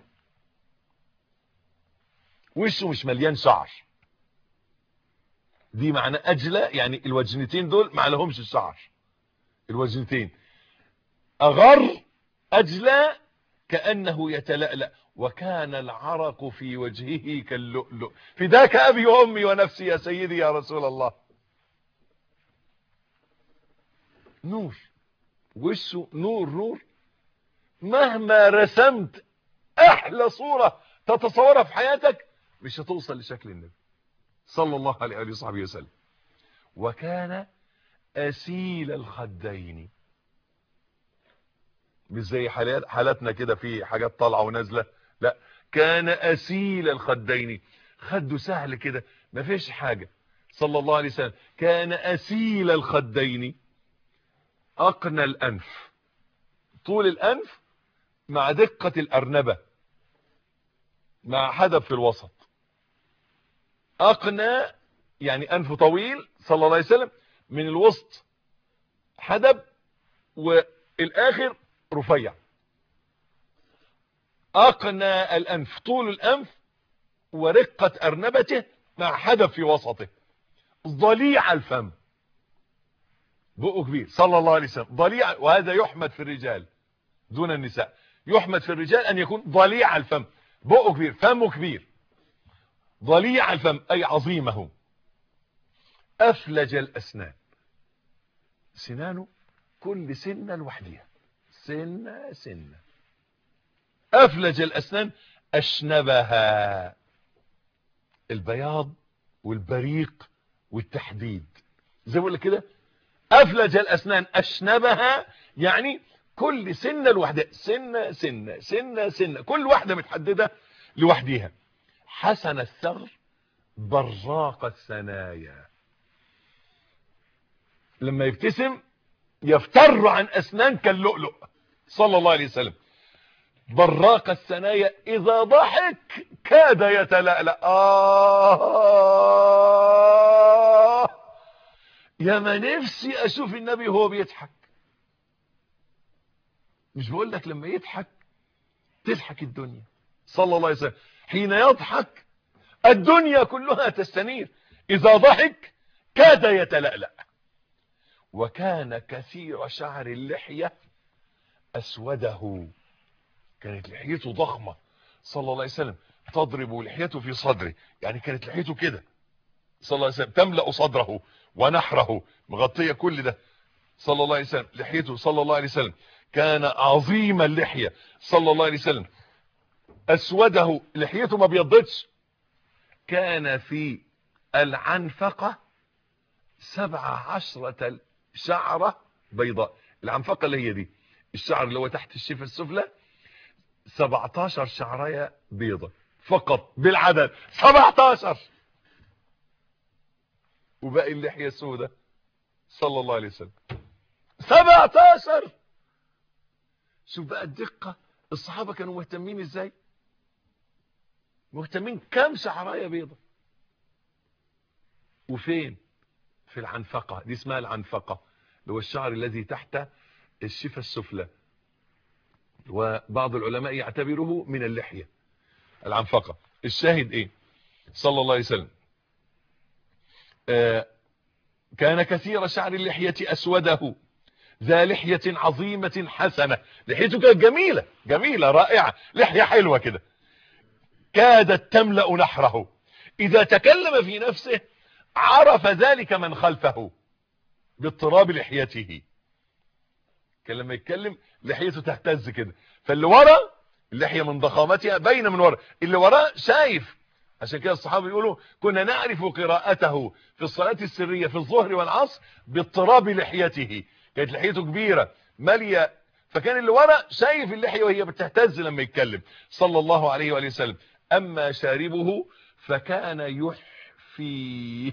وشه مش مليان شعر دي معنى أجلى يعني الوجنتين دول ما لهمش الشعر الوجنتين أغر أجلى كأنه يتلألأ وكان العرق في وجهه كاللؤلؤ فداك أبي وأمي ونفسي يا سيدي يا رسول الله نور وشه نور نور مهما رسمت أحلى صورة تتصورها في حياتك مش هتوصل لشكل النبي صلى الله عليه وآله وصحبه وسلم وكان أسيل الخدين مش زي حالات حالاتنا كده في حاجات طالعه ونازله لا كان اسيل الخدين خده سهل كده ما فيش حاجه صلى الله عليه وسلم كان اسيل الخدين اقنى الانف طول الانف مع دقه الارنبه مع حدب في الوسط اقنى يعني انف طويل صلى الله عليه وسلم من الوسط حدب والاخر رفيع اقنى الانف طول الانف ورقة ارنبته مع حدب في وسطه ضليع الفم بقه كبير صلى الله عليه وسلم ضليع وهذا يحمد في الرجال دون النساء يحمد في الرجال ان يكون ضليع الفم بقه كبير فمه كبير ضليع الفم اي عظيمه افلج الاسنان سنانه كل سنه لوحدها سنة سنة أفلج الأسنان أشنبها البياض والبريق والتحديد زي ما كده أفلج الأسنان أشنبها يعني كل سنة لوحدها سنة سنة سنة سنة كل واحدة متحددة لوحديها حسن الثغر براق الثنايا لما يبتسم يفتر عن أسنان كاللؤلؤ صلى الله عليه وسلم براق الثنايا إذا ضحك كاد يتلألأ آه يا ما نفسي أشوف النبي وهو بيضحك مش بقول لك لما يضحك تضحك الدنيا صلى الله عليه وسلم حين يضحك الدنيا كلها تستنير إذا ضحك كاد يتلألأ وكان كثير شعر اللحية أسوده كانت لحيته ضخمة صلى الله عليه وسلم تضرب لحيته في صدره يعني كانت لحيته كده صلى الله عليه وسلم تملأ صدره ونحره مغطية كل ده صلى الله عليه وسلم لحيته صلى الله عليه وسلم كان عظيم اللحية صلى الله عليه وسلم أسوده لحيته ما بيضتش كان في العنفقة سبع عشرة شعرة بيضاء العنفقة اللي هي دي الشعر اللي هو تحت الشفة السفلى 17 شعرية بيضة فقط بالعدد 17 وباقي اللحية السوداء صلى الله عليه وسلم 17 شوف بقى الدقة الصحابة كانوا مهتمين ازاي مهتمين كم شعراية بيضة وفين في العنفقة دي اسمها العنفقة اللي هو الشعر الذي تحت الشفة السفلى وبعض العلماء يعتبره من اللحية العنفقة الشاهد ايه صلى الله عليه وسلم آه كان كثير شعر اللحية اسوده ذا لحية عظيمة حسنة لحيته كانت جميلة جميلة رائعة لحية حلوة كده كادت تملأ نحره إذا تكلم في نفسه عرف ذلك من خلفه باضطراب لحيته كان لما يتكلم لحيته تهتز كده فاللي ورا اللحية من ضخامتها باينه من ورا اللي وراه شايف عشان كده الصحابه يقولوا كنا نعرف قراءته في الصلاة السرية في الظهر والعصر باضطراب لحيته كانت لحيته كبيرة مالية فكان اللي ورا شايف اللحية وهي بتهتز لما يتكلم صلى الله عليه وآله وسلم أما شاربه فكان يحفي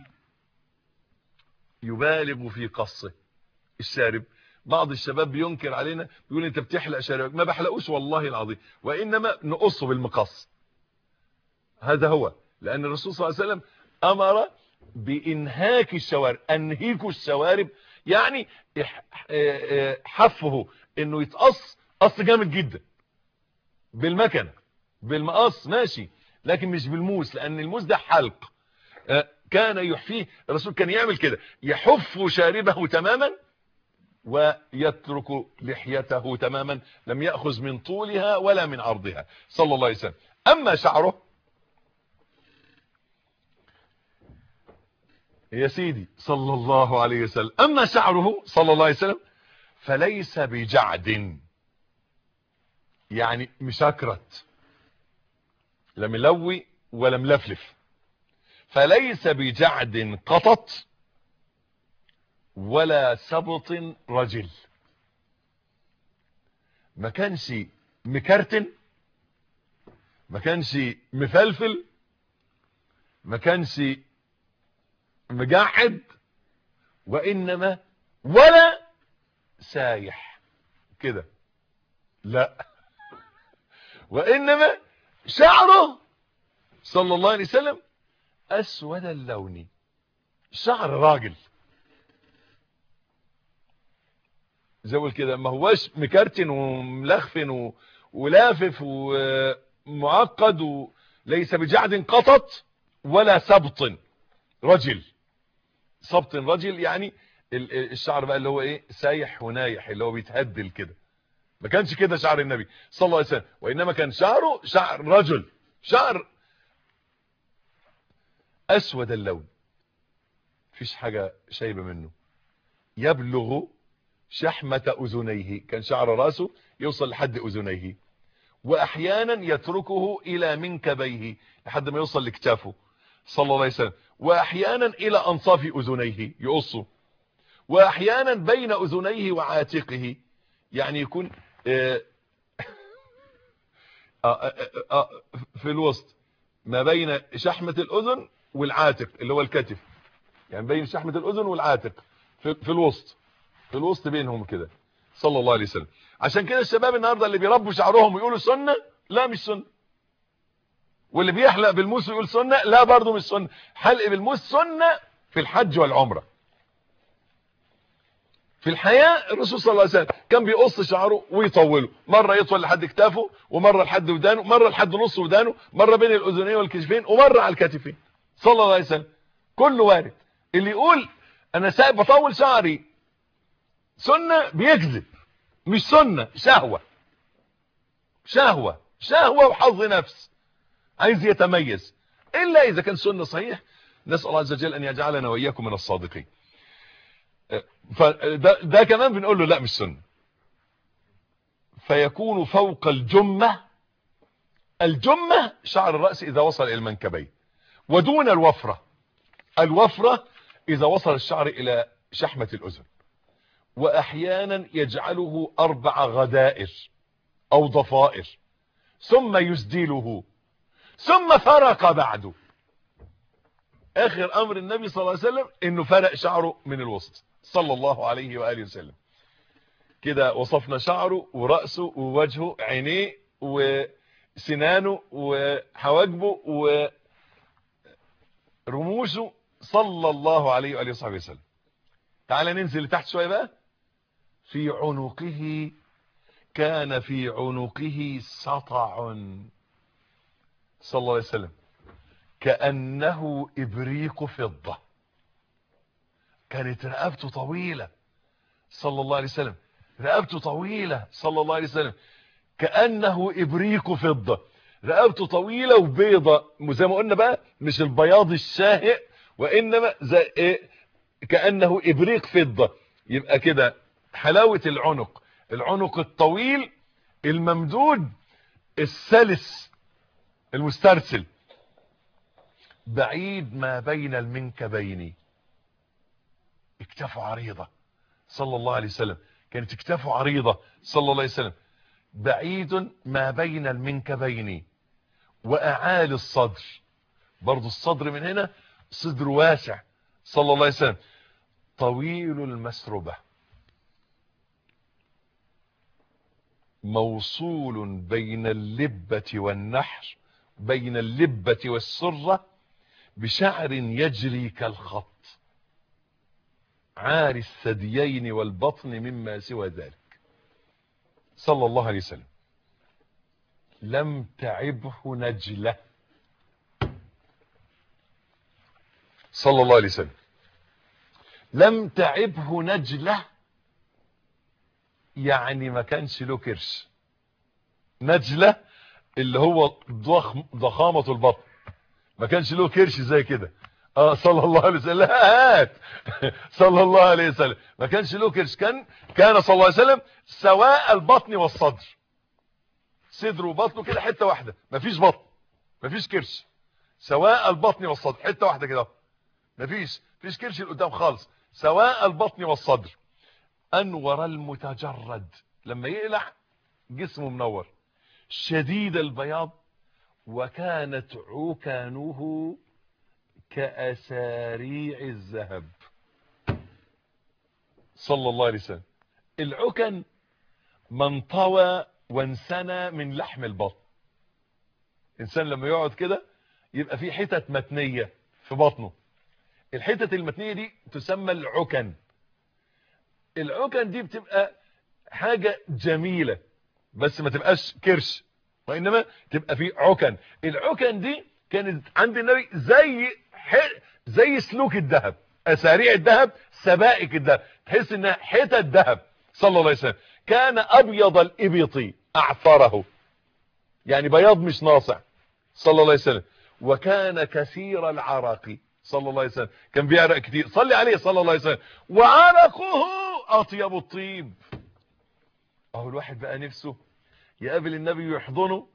يبالغ في قصه الشارب بعض الشباب بينكر علينا بيقول انت بتحلق شاربك ما بحلقوش والله العظيم وانما نقصه بالمقص هذا هو لان الرسول صلى الله عليه وسلم امر بانهاك الشوارب انهيكوا الشوارب يعني حفه انه يتقص قص جامد جدا بالمكنه بالمقص ماشي لكن مش بالموس لان الموس ده حلق كان يحفيه الرسول كان يعمل كده يحف شاربه تماما ويترك لحيته تماما لم يأخذ من طولها ولا من عرضها صلى الله عليه وسلم أما شعره يا سيدي صلى الله عليه وسلم أما شعره صلى الله عليه وسلم فليس بجعد يعني مشكرت لا ملوي ولا ملفلف فليس بجعد قطط ولا سبط رجل ما كانش مكرتن ما كانش مفلفل ما كانش مجعد وانما ولا سايح كده لا وانما شعره صلى الله عليه وسلم اسود اللون شعر راجل زي كده ما هواش مكرتن وملخفن و... ولافف ومعقد وليس بجعد قطط ولا سبط رجل سبط رجل يعني الشعر بقى اللي هو ايه سايح ونايح اللي هو بيتهدل كده ما كانش كده شعر النبي صلى الله عليه وسلم وانما كان شعره شعر رجل شعر اسود اللون مفيش حاجة شايبة منه يبلغ شحمة اذنيه كان شعر راسه يوصل لحد اذنيه واحيانا يتركه الى منكبيه لحد ما يوصل لكتافه صلى الله عليه وسلم واحيانا الى انصاف اذنيه يقصه واحيانا بين اذنيه وعاتقه يعني يكون آآ آآ آآ في الوسط ما بين شحمة الاذن والعاتق اللي هو الكتف يعني بين شحمة الاذن والعاتق في, في الوسط في الوسط بينهم كده صلى الله عليه وسلم عشان كده الشباب النهارده اللي بيربوا شعرهم ويقولوا سنه لا مش سنه واللي بيحلق بالموس ويقول سنه لا برضه مش سنه حلق بالموس سنه في الحج والعمره في الحياة الرسول صلى الله عليه وسلم كان بيقص شعره ويطوله مرة يطول لحد كتافه ومرة لحد ودانه مرة لحد نص ودانه مرة بين الاذنين والكتفين ومرة على الكتفين صلى الله عليه وسلم كله وارد اللي يقول انا سايب بطول شعري سنة بيكذب مش سنة شهوة شهوة شهوة وحظ نفس عايز يتميز الا اذا كان سنة صحيح نسأل الله عز وجل ان يجعلنا واياكم من الصادقين فده ده كمان بنقول له لا مش سنة فيكون فوق الجمة الجمة شعر الرأس اذا وصل الى المنكبين ودون الوفرة الوفرة اذا وصل الشعر الى شحمة الاذن واحيانا يجعله اربع غدائر او ضفائر ثم يسديله ثم فرق بعده اخر امر النبي صلى الله عليه وسلم انه فرق شعره من الوسط صلى الله عليه وآله وسلم كده وصفنا شعره ورأسه ووجهه عينيه وسنانه وحواجبه ورموشه صلى الله عليه وآله وصحبه وسلم تعال ننزل لتحت شوية بقى في عنقه كان في عنقه سطع صلى الله عليه وسلم كأنه إبريق فضة كانت رقبته طويلة صلى الله عليه وسلم رقبته طويلة صلى الله عليه وسلم كأنه إبريق فضة رقبته طويلة وبيضة زي ما قلنا بقى مش البياض الشاهق وإنما زي إيه كأنه إبريق فضة يبقى كده حلاوة العنق العنق الطويل الممدود السلس المسترسل بعيد ما بين المنكبين اكتفه عريضة صلى الله عليه وسلم كانت اكتفه عريضة صلى الله عليه وسلم بعيد ما بين المنكبين وأعالي الصدر برضو الصدر من هنا صدر واسع صلى الله عليه وسلم طويل المسربة موصول بين اللبة والنحر بين اللبة والسرة بشعر يجري كالخط عاري الثديين والبطن مما سوى ذلك صلى الله عليه وسلم لم تعبه نجلة صلى الله عليه وسلم لم تعبه نجلة يعني ما كانش له كرش نجلة اللي هو ضخم ضخامة البطن ما كانش له كرش زي كده اه صلى الله عليه وسلم هات صلى الله عليه وسلم ما كانش له كرش كان كان صلى الله عليه وسلم سواء البطن والصدر صدره وبطنه كده حته واحده مفيش بطن مفيش كرش سواء البطن والصدر حته واحده كده مفيش مفيش كرش لقدام خالص سواء البطن والصدر انور المتجرد لما يقلع جسمه منور شديد البياض وكانت عكانه كأساريع الذهب صلى الله عليه وسلم العكن من طوى وانسنى من لحم البطن انسان لما يقعد كده يبقى في حتت متنية في بطنه الحتت المتنية دي تسمى العكن العكن دي بتبقى حاجة جميلة بس ما تبقاش كرش وانما تبقى في عكن العكن دي كانت عند النبي زي زي سلوك الذهب اساريع الذهب سبائك الذهب تحس انها حتت ذهب صلى الله عليه وسلم كان ابيض الابط اعفره يعني بياض مش ناصع صلى الله عليه وسلم وكان كثير العرق صلى الله عليه وسلم كان بيعرق كتير صلي عليه صلى الله عليه وسلم وعرقه اطيب الطيب اهو الواحد بقى نفسه يقابل النبي ويحضنه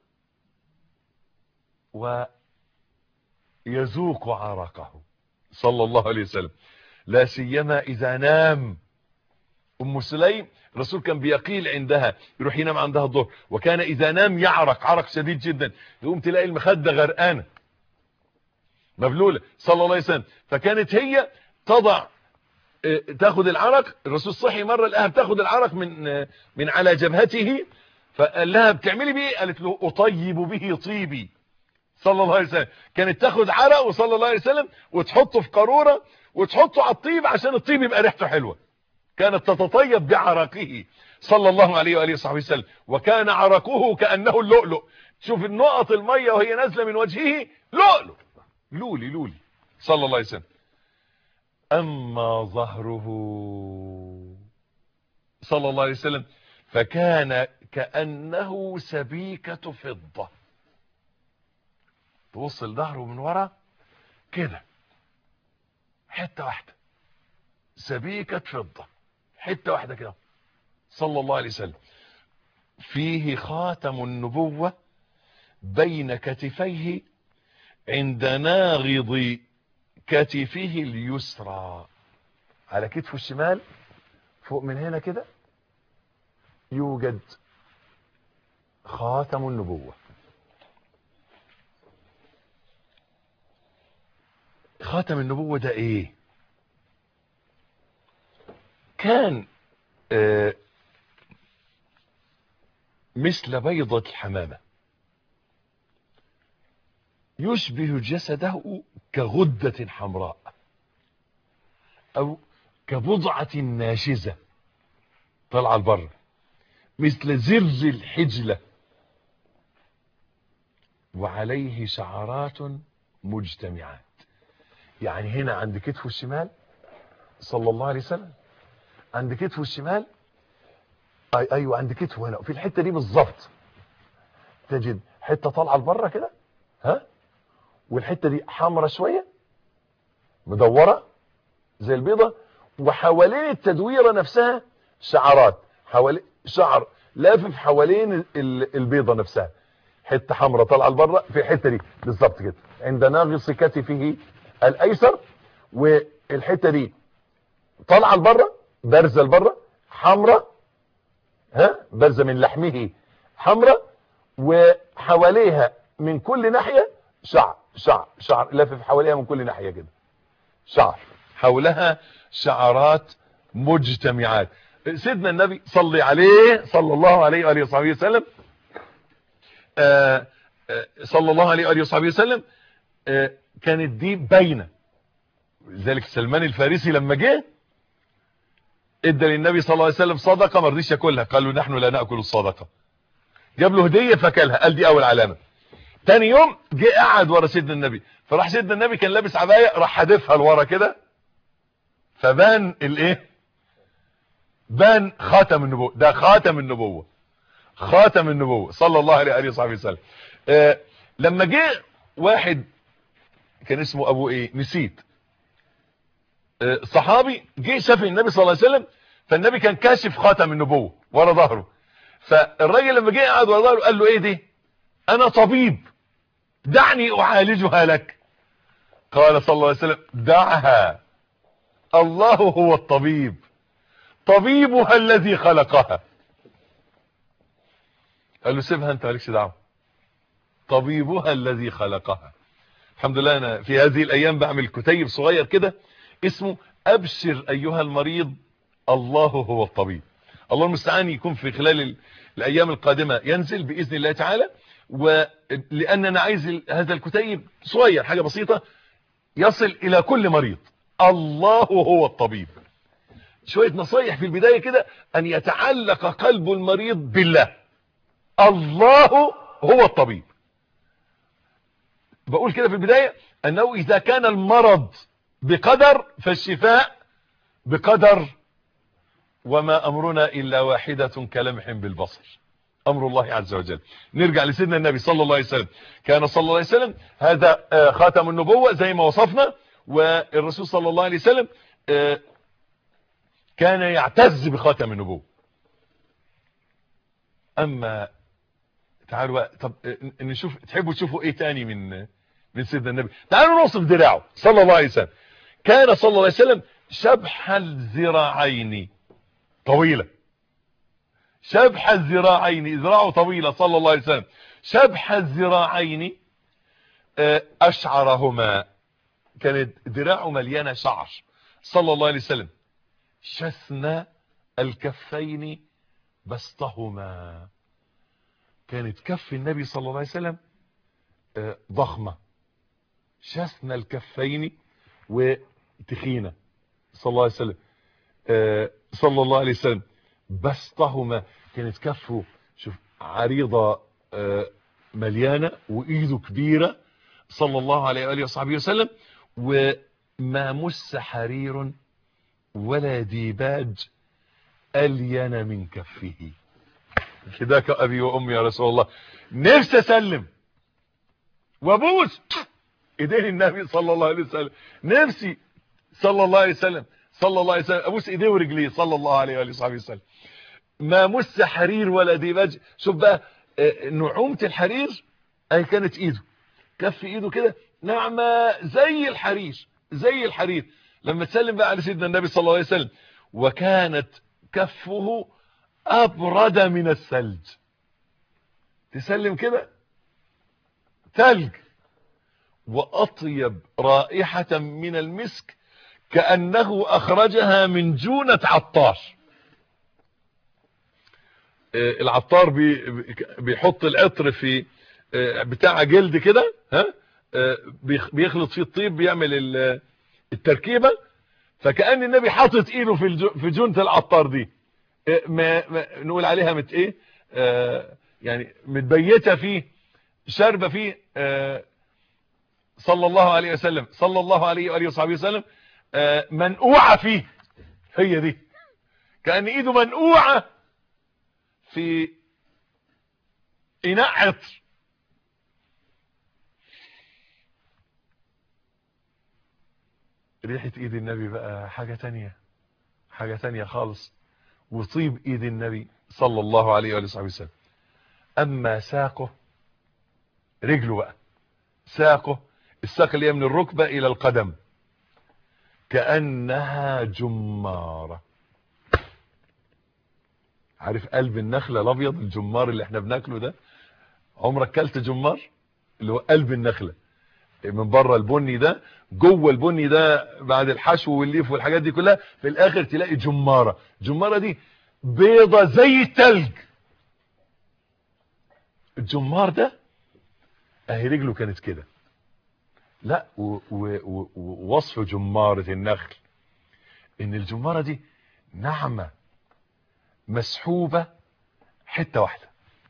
ويذوق عرقه صلى الله عليه وسلم لا سيما اذا نام ام سليم الرسول كان بيقيل عندها يروح ينام عندها الظهر وكان اذا نام يعرق عرق شديد جدا يقوم تلاقي المخده غرقانه مبلوله صلى الله عليه وسلم فكانت هي تضع تاخد العرق الرسول صحي مره لقاها بتاخد العرق من من على جبهته فقال لها بتعملي بيه قالت له اطيب به طيبي صلى الله عليه وسلم كانت تاخد عرق وصلى الله عليه وسلم وتحطه في قاروره وتحطه على الطيب عشان الطيب يبقى ريحته حلوه كانت تتطيب بعرقه صلى الله عليه واله وصحبه وسلم وكان عرقه كانه اللؤلؤ شوف النقط الميه وهي نازله من وجهه لؤلؤ لولي لولي صلى الله عليه وسلم اما ظهره صلى الله عليه وسلم فكان كانه سبيكه فضه تبص لظهره من ورا كده حته واحده سبيكه فضه حته واحده كده صلى الله عليه وسلم فيه خاتم النبوه بين كتفيه عند ناغض كتفه اليسرى على كتفه الشمال فوق من هنا كده يوجد خاتم النبوة خاتم النبوة ده ايه كان آه مثل بيضة الحمامة يشبه جسده كغدة حمراء او كبضعة ناشزة طلع البر مثل زر الحجلة وعليه شعرات مجتمعات يعني هنا عند كتفه الشمال صلى الله عليه وسلم عند كتفه الشمال أي ايوه عند كتفه هنا وفي الحته دي بالظبط تجد حته طالعه لبره كده ها والحته دي حمرة شويه مدوره زي البيضه وحوالين التدويره نفسها شعرات حوالين شعر لافف حوالين ال- ال- البيضه نفسها حته حمراء طالعه لبره في الحته دي بالظبط كده عند ناغص كتفه الايسر والحته دي طالعه لبره بارزه لبره حمراء ها بارزه من لحمه حمراء وحواليها من كل ناحيه شعر شعر شعر لافف حواليها من كل ناحيه كده شعر حولها شعرات مجتمعات سيدنا النبي صلي عليه صلى الله عليه واله وصحبه وسلم آه، آه، صلى الله عليه واله وصحبه وسلم آه، كانت دي باينه لذلك سلمان الفارسي لما جه ادى للنبي صلى الله عليه وسلم صدقه ما رضيش ياكلها قالوا نحن لا ناكل الصدقه جاب له هديه فكلها قال دي اول علامه تاني يوم جه قعد ورا سيدنا النبي فراح سيدنا النبي كان لابس عبايه راح حادفها لورا كده فبان الايه بان خاتم النبوه ده خاتم النبوه خاتم النبوه صلى الله عليه واله وصحبه وسلم آه لما جه واحد كان اسمه ابو ايه نسيت آه صحابي جه شاف النبي صلى الله عليه وسلم فالنبي كان كاشف خاتم النبوه ورا ظهره فالراجل لما جه قعد ورا ظهره قال له ايه دي انا طبيب دعني اعالجها لك قال صلى الله عليه وسلم دعها الله هو الطبيب طبيبها الذي خلقها قال له سيبها انت مالكش دعوه طبيبها الذي خلقها الحمد لله انا في هذه الايام بعمل كتيب صغير كده اسمه ابشر ايها المريض الله هو الطبيب الله المستعان يكون في خلال ال- الايام القادمه ينزل باذن الله تعالى ولان انا عايز ال- هذا الكتيب صغير حاجه بسيطه يصل الى كل مريض الله هو الطبيب شويه نصايح في البدايه كده ان يتعلق قلب المريض بالله الله هو الطبيب بقول كده في البداية انه اذا كان المرض بقدر فالشفاء بقدر وما امرنا الا واحدة كلمح بالبصر امر الله عز وجل نرجع لسيدنا النبي صلى الله عليه وسلم كان صلى الله عليه وسلم هذا آه، خاتم النبوة زي ما وصفنا والرسول صلى الله عليه وسلم آه، كان يعتز بخاتم النبوة اما تعالوا بقى طب ن- نشوف تحبوا تشوفوا ايه تاني من من سيدنا النبي تعالوا نوصف ذراعه صلى الله عليه وسلم كان صلى الله عليه وسلم شبح الذراعين طويلة شبح الذراعين ذراعه طويلة صلى الله عليه وسلم شبح الذراعين آه، أشعرهما كانت ذراعه مليانة شعر صلى الله عليه وسلم شثن الكفين بسطهما كانت كف النبي صلى الله عليه وسلم آه، ضخمة شثن الكفين وتخينة صلى الله عليه وسلم آه، صلى الله عليه وسلم بسطهما كانت كفه شوف عريضة آه، مليانة وإيده كبيرة صلى الله عليه وآله وصحبه وسلم وما مس حرير ولا ديباج ألين من كفه فداك أبي وأمي يا رسول الله نفسي أسلم وابوس ايدين النبي صلى الله عليه وسلم نفسي صلى الله عليه وسلم صلى الله عليه وسلم ابوس ايديه ورجليه صلى الله عليه واله وصحبه وسلم ما مس حرير ولا ديباج شوف بقى آه، نعومه الحرير اي كانت ايده كف ايده كده ناعمه زي الحرير زي الحرير لما تسلم بقى على سيدنا النبي صلى الله عليه وسلم وكانت كفه ابرد من الثلج تسلم كده ثلج واطيب رائحة من المسك كأنه اخرجها من جونة عطار آه، العطار بي بيحط العطر في آه، بتاع جلد كده ها آه، بيخ- بيخلط فيه الطيب بيعمل ال- التركيبة فكأن النبي حاطط ايده في الجو- في جونة العطار دي آه، ما ما نقول عليها مت ايه آه، يعني متبيتة فيه شاربة فيه آه، صلى الله عليه وسلم صلى الله عليه وآله وصحبه وسلم آه، منقوعة فيه هي دي كأن ايده منقوعة في اناء عطر ريحة ايد النبي بقى حاجة تانية حاجة تانية خالص وطيب ايد النبي صلى الله عليه وآله وصحبه وسلم اما ساقه رجله بقى ساقه الساق اللي هي من الركبة الى القدم كأنها جمارة عارف قلب النخلة الابيض الجمار اللي احنا بناكله ده عمرك كلت جمار اللي هو قلب النخلة من بره البني ده جوه البني ده بعد الحشو والليف والحاجات دي كلها في الاخر تلاقي جمارة جمارة دي بيضة زي التلج الجمار ده اهي رجله كانت كده لا ووصف جمارة النخل ان الجمارة دي نعمة مسحوبة حتة واحدة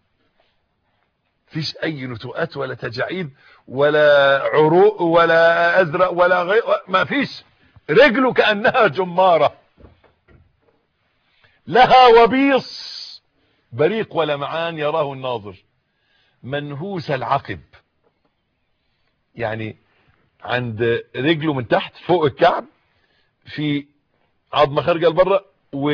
فيش اي نتوءات ولا تجاعيد ولا عروق ولا ازرق ولا غير ما فيش رجله كأنها جمارة لها وبيص بريق ولمعان يراه الناظر منهوس العقب يعني عند رجله من تحت فوق الكعب في عظمة خارجة لبره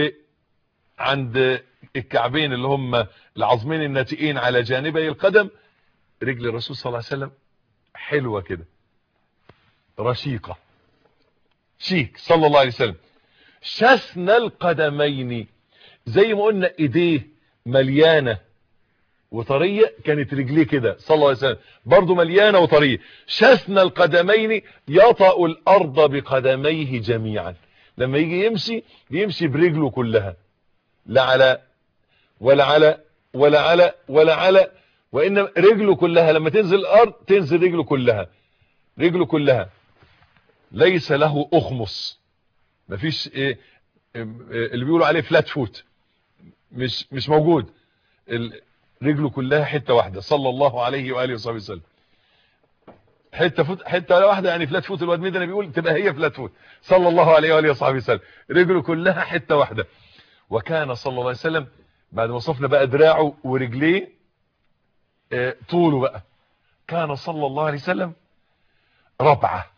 وعند الكعبين اللي هم العظمين الناتئين على جانبي القدم رجل الرسول صلى الله عليه وسلم حلوة كده رشيقة شيك صلى الله عليه وسلم شسن القدمين زي ما قلنا ايديه مليانة وطرية كانت رجليه كده صلى الله عليه وسلم برضو مليانة وطرية شسن القدمين يطأ الارض بقدميه جميعا لما يجي يمشي يمشي برجله كلها لا على ولا على ولا على ولا على وانما رجله كلها لما تنزل الارض تنزل رجله كلها رجله كلها ليس له اخمص مفيش ايه اللي بيقولوا عليه فلات فوت مش مش موجود رجله كلها حته واحده صلى الله عليه واله وصحبه وسلم حته فوت حته واحده يعني فلات فوت الواد ميدنا بيقول تبقى هي فلات فوت صلى الله عليه واله وصحبه وسلم رجله كلها حته واحده وكان صلى الله عليه وسلم بعد ما وصفنا بقى دراعه ورجليه اه طوله بقى كان صلى الله عليه وسلم ربعه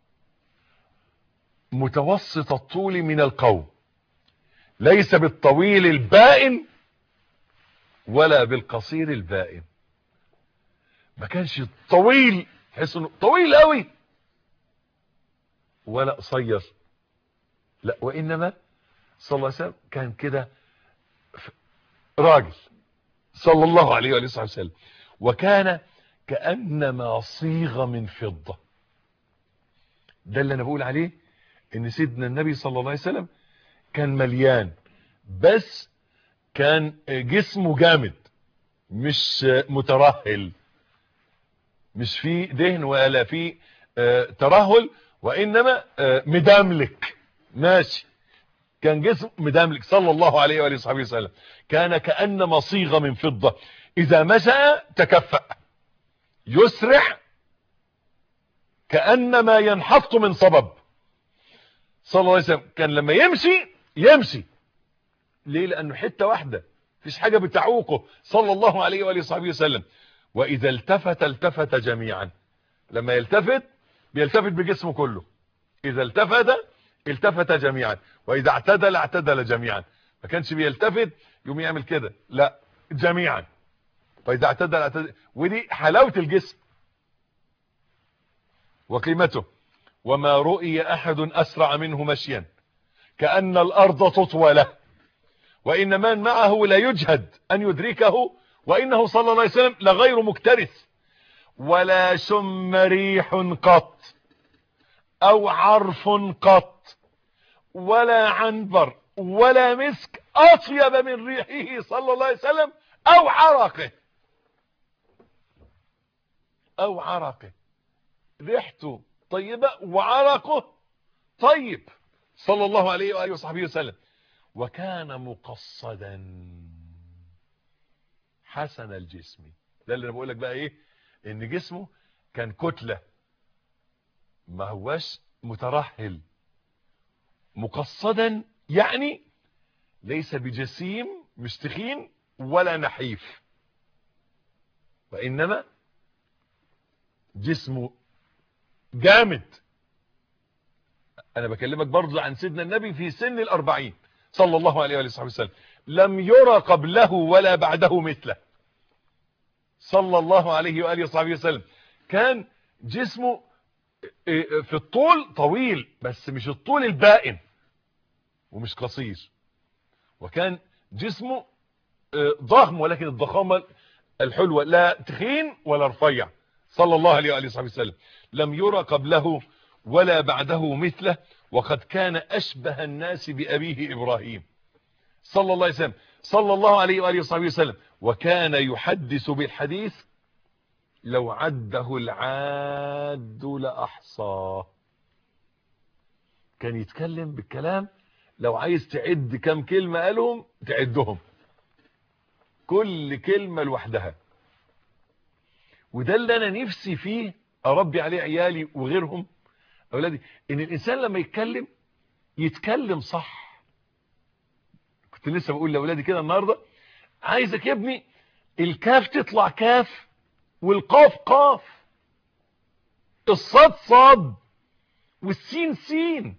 متوسط الطول من القوم ليس بالطويل البائن ولا بالقصير البائن ما كانش طويل تحس انه طويل قوي ولا قصير لا وانما صلى الله عليه وسلم كان كده راجل صلى الله عليه وآله وسلم وكان كأنما صيغ من فضة ده اللي انا بقول عليه ان سيدنا النبي صلى الله عليه وسلم كان مليان بس كان جسمه جامد مش مترهل مش في دهن ولا في ترهل وانما مداملك ماشي كان جسم مداملك صلى الله عليه وآله وصحبه وسلم كان كأنما صيغ من فضة إذا مشى تكفأ يسرع كأنما ينحط من صبب صلى الله عليه وسلم كان لما يمشي يمشي ليه لأنه حتة واحدة فيش حاجة بتعوقه صلى الله عليه وآله وصحبه وسلم وإذا التفت التفت جميعا لما يلتفت بيلتفت بجسمه كله إذا التفت التفت جميعا واذا اعتدل اعتدل جميعا ما كانش بيلتفت يوم يعمل كده لا جميعا فاذا اعتدل اعتدل ودي حلاوه الجسم وقيمته وما رؤي احد اسرع منه مشيا كان الارض تطوى له وان من معه لا يجهد ان يدركه وانه صلى الله عليه وسلم لغير مكترث ولا شم ريح قط او عرف قط ولا عنبر ولا مسك اطيب من ريحه صلى الله عليه وسلم او عرقه او عرقه ريحته طيبة وعرقه طيب صلى الله عليه وآله وصحبه وسلم وكان مقصدا حسن الجسم ده اللي انا بقول لك بقى ايه ان جسمه كان كتلة ما هواش مترهل مقصدا يعني ليس بجسيم مش تخين ولا نحيف وإنما جسمه جامد أنا بكلمك برضو عن سيدنا النبي في سن الأربعين صلى الله عليه وآله وسلم لم يرى قبله ولا بعده مثله صلى الله عليه وآله وصحبه وسلم كان جسمه في الطول طويل بس مش الطول البائن ومش قصير وكان جسمه ضخم ولكن الضخامة الحلوة لا تخين ولا رفيع صلى الله عليه وآله وصحبه وسلم لم يرى قبله ولا بعده مثله وقد كان أشبه الناس بأبيه إبراهيم صلى الله عليه وسلم صلى الله عليه وآله وصحبه وسلم وكان يحدث بالحديث لو عده العاد لأحصاه كان يتكلم بالكلام لو عايز تعد كم كلمة قالهم تعدهم كل كلمة لوحدها وده اللي انا نفسي فيه اربي عليه عيالي وغيرهم اولادي ان الانسان لما يتكلم يتكلم صح كنت لسه بقول لاولادي كده النهارده عايزك يا ابني الكاف تطلع كاف والقاف قاف الصاد صاد والسين سين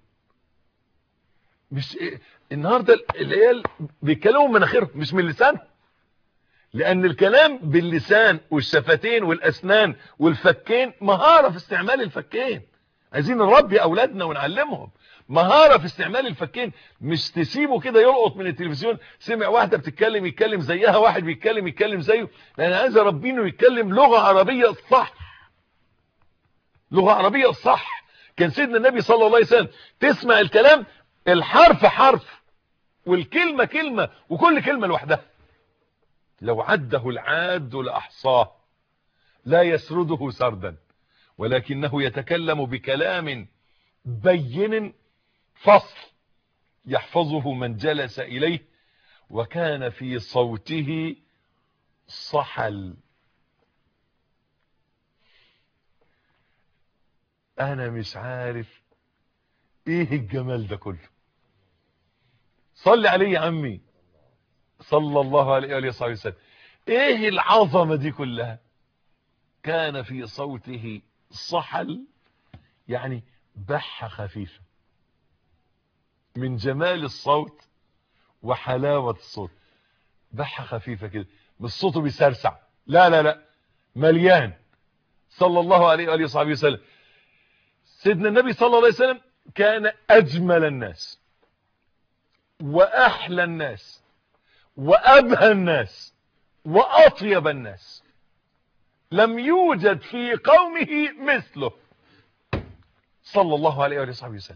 مش النهارده العيال بيتكلموا من مناخيرهم مش من لسانهم لان الكلام باللسان والشفتين والاسنان والفكين مهارة في استعمال الفكين عايزين نربي اولادنا ونعلمهم مهارة في استعمال الفكين مش تسيبه كده يلقط من التلفزيون سمع واحدة بتتكلم يتكلم زيها واحد بيتكلم يتكلم زيه لان عايز اربينه يتكلم لغة عربية صح لغة عربية صح كان سيدنا النبي صلى الله عليه وسلم تسمع الكلام الحرف حرف والكلمة كلمة وكل كلمة لوحدها لو عده العاد لأحصاه لا يسرده سردا ولكنه يتكلم بكلام بين فصل يحفظه من جلس إليه وكان في صوته صحل أنا مش عارف إيه الجمال ده كله صلي عليه يا عمي صلى الله عليه وآله وصحبه وسلم ايه العظمة دي كلها كان في صوته صحل يعني بحة خفيفة من جمال الصوت وحلاوة الصوت بحة خفيفة كده مش صوته بيسرسع لا لا لا مليان صلى الله عليه وآله وصحبه وسلم سيدنا النبي صلى الله عليه وسلم كان أجمل الناس وأحلى الناس وأبهى الناس وأطيب الناس لم يوجد في قومه مثله صلى الله عليه وصحبه وسلم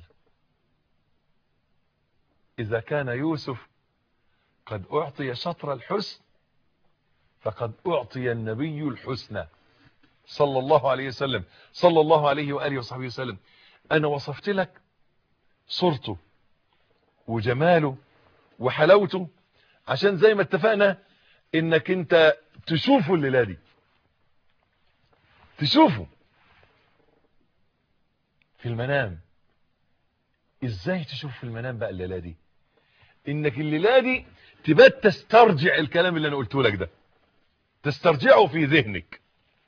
إذا كان يوسف قد أعطي شطر الحسن فقد أعطي النبي الحسنى صلى الله عليه وسلم صلى الله عليه وآله وصحبه وسلم أنا وصفت لك صورته وجماله وحلاوته عشان زي ما اتفقنا انك انت تشوفه الليله دي تشوفه في المنام ازاي تشوف في المنام بقى الليله دي انك الليله دي تبات تسترجع الكلام اللي انا قلته لك ده تسترجعه في ذهنك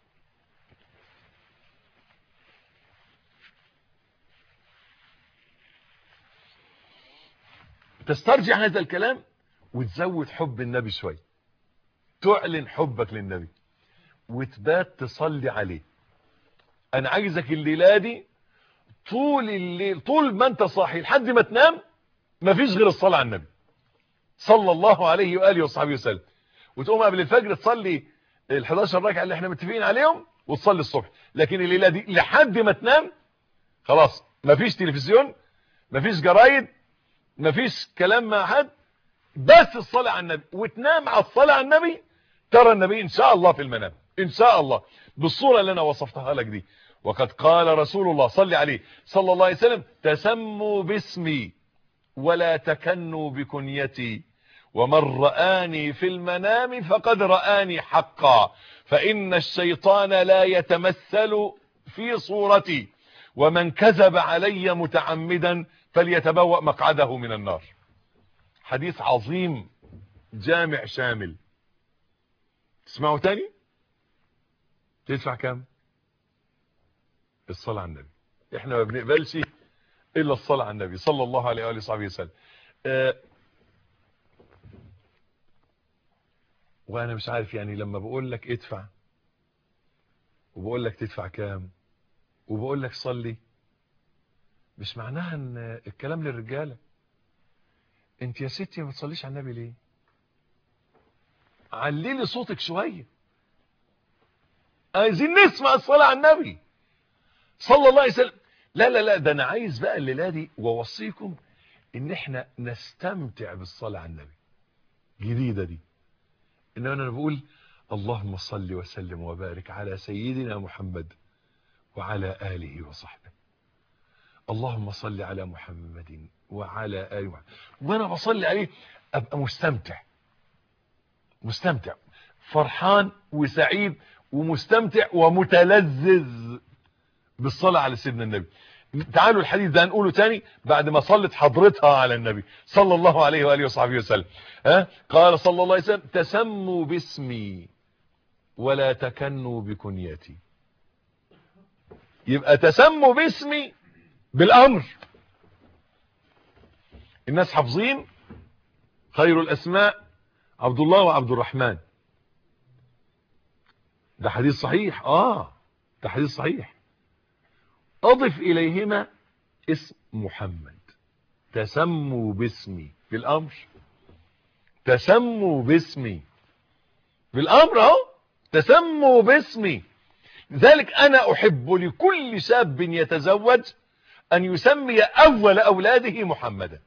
تسترجع هذا الكلام وتزود حب النبي شوي تعلن حبك للنبي وتبات تصلي عليه انا عايزك الليله دي طول الليل طول ما انت صاحي لحد ما تنام مفيش غير الصلاه على النبي صلى الله عليه واله وصحبه وسلم وتقوم قبل الفجر تصلي ال11 ركعه اللي احنا متفقين عليهم وتصلي الصبح لكن الليله دي لحد ما تنام خلاص مفيش تلفزيون مفيش جرايد مفيش كلام مع حد بس الصلاة على النبي وتنام على الصلاة على النبي ترى النبي ان شاء الله في المنام ان شاء الله بالصورة اللي انا وصفتها لك دي وقد قال رسول الله صلى عليه صلى الله عليه وسلم تسموا باسمي ولا تكنوا بكنيتي ومن رآني في المنام فقد رآني حقا فإن الشيطان لا يتمثل في صورتي ومن كذب علي متعمدا فليتبوأ مقعده من النار حديث عظيم جامع شامل تسمعوا تاني تدفع كام الصلاة على النبي احنا ما بنقبلش الا الصلاة على النبي صلى الله عليه وآله وصحبه وسلم أه وانا مش عارف يعني لما بقول لك ادفع وبقول لك تدفع كام وبقول لك صلي مش معناها ان الكلام للرجاله انت يا ستي ما بتصليش على النبي ليه عللي صوتك شويه عايزين نسمع الصلاه على النبي صلى الله عليه وسلم لا لا لا ده انا عايز بقى الليله دي واوصيكم ان احنا نستمتع بالصلاه على النبي جديده دي انما انا بقول اللهم صل وسلم وبارك على سيدنا محمد وعلى اله وصحبه اللهم صل على محمد وعلى آل محمد وانا بصلي عليه ابقى مستمتع مستمتع فرحان وسعيد ومستمتع ومتلذذ بالصلاة على سيدنا النبي تعالوا الحديث ده هنقوله تاني بعد ما صلت حضرتها على النبي صلى الله عليه وآله وصحبه وسلم ها قال صلى الله عليه وسلم تسموا باسمي ولا تكنوا بكنيتي يبقى تسموا باسمي بالامر الناس حافظين خير الاسماء عبد الله وعبد الرحمن ده حديث صحيح اه ده حديث صحيح اضف اليهما اسم محمد تسموا باسمي بالامر تسموا باسمي بالامر اهو تسموا باسمي لذلك انا احب لكل شاب يتزوج ان يسمي اول اولاده محمدا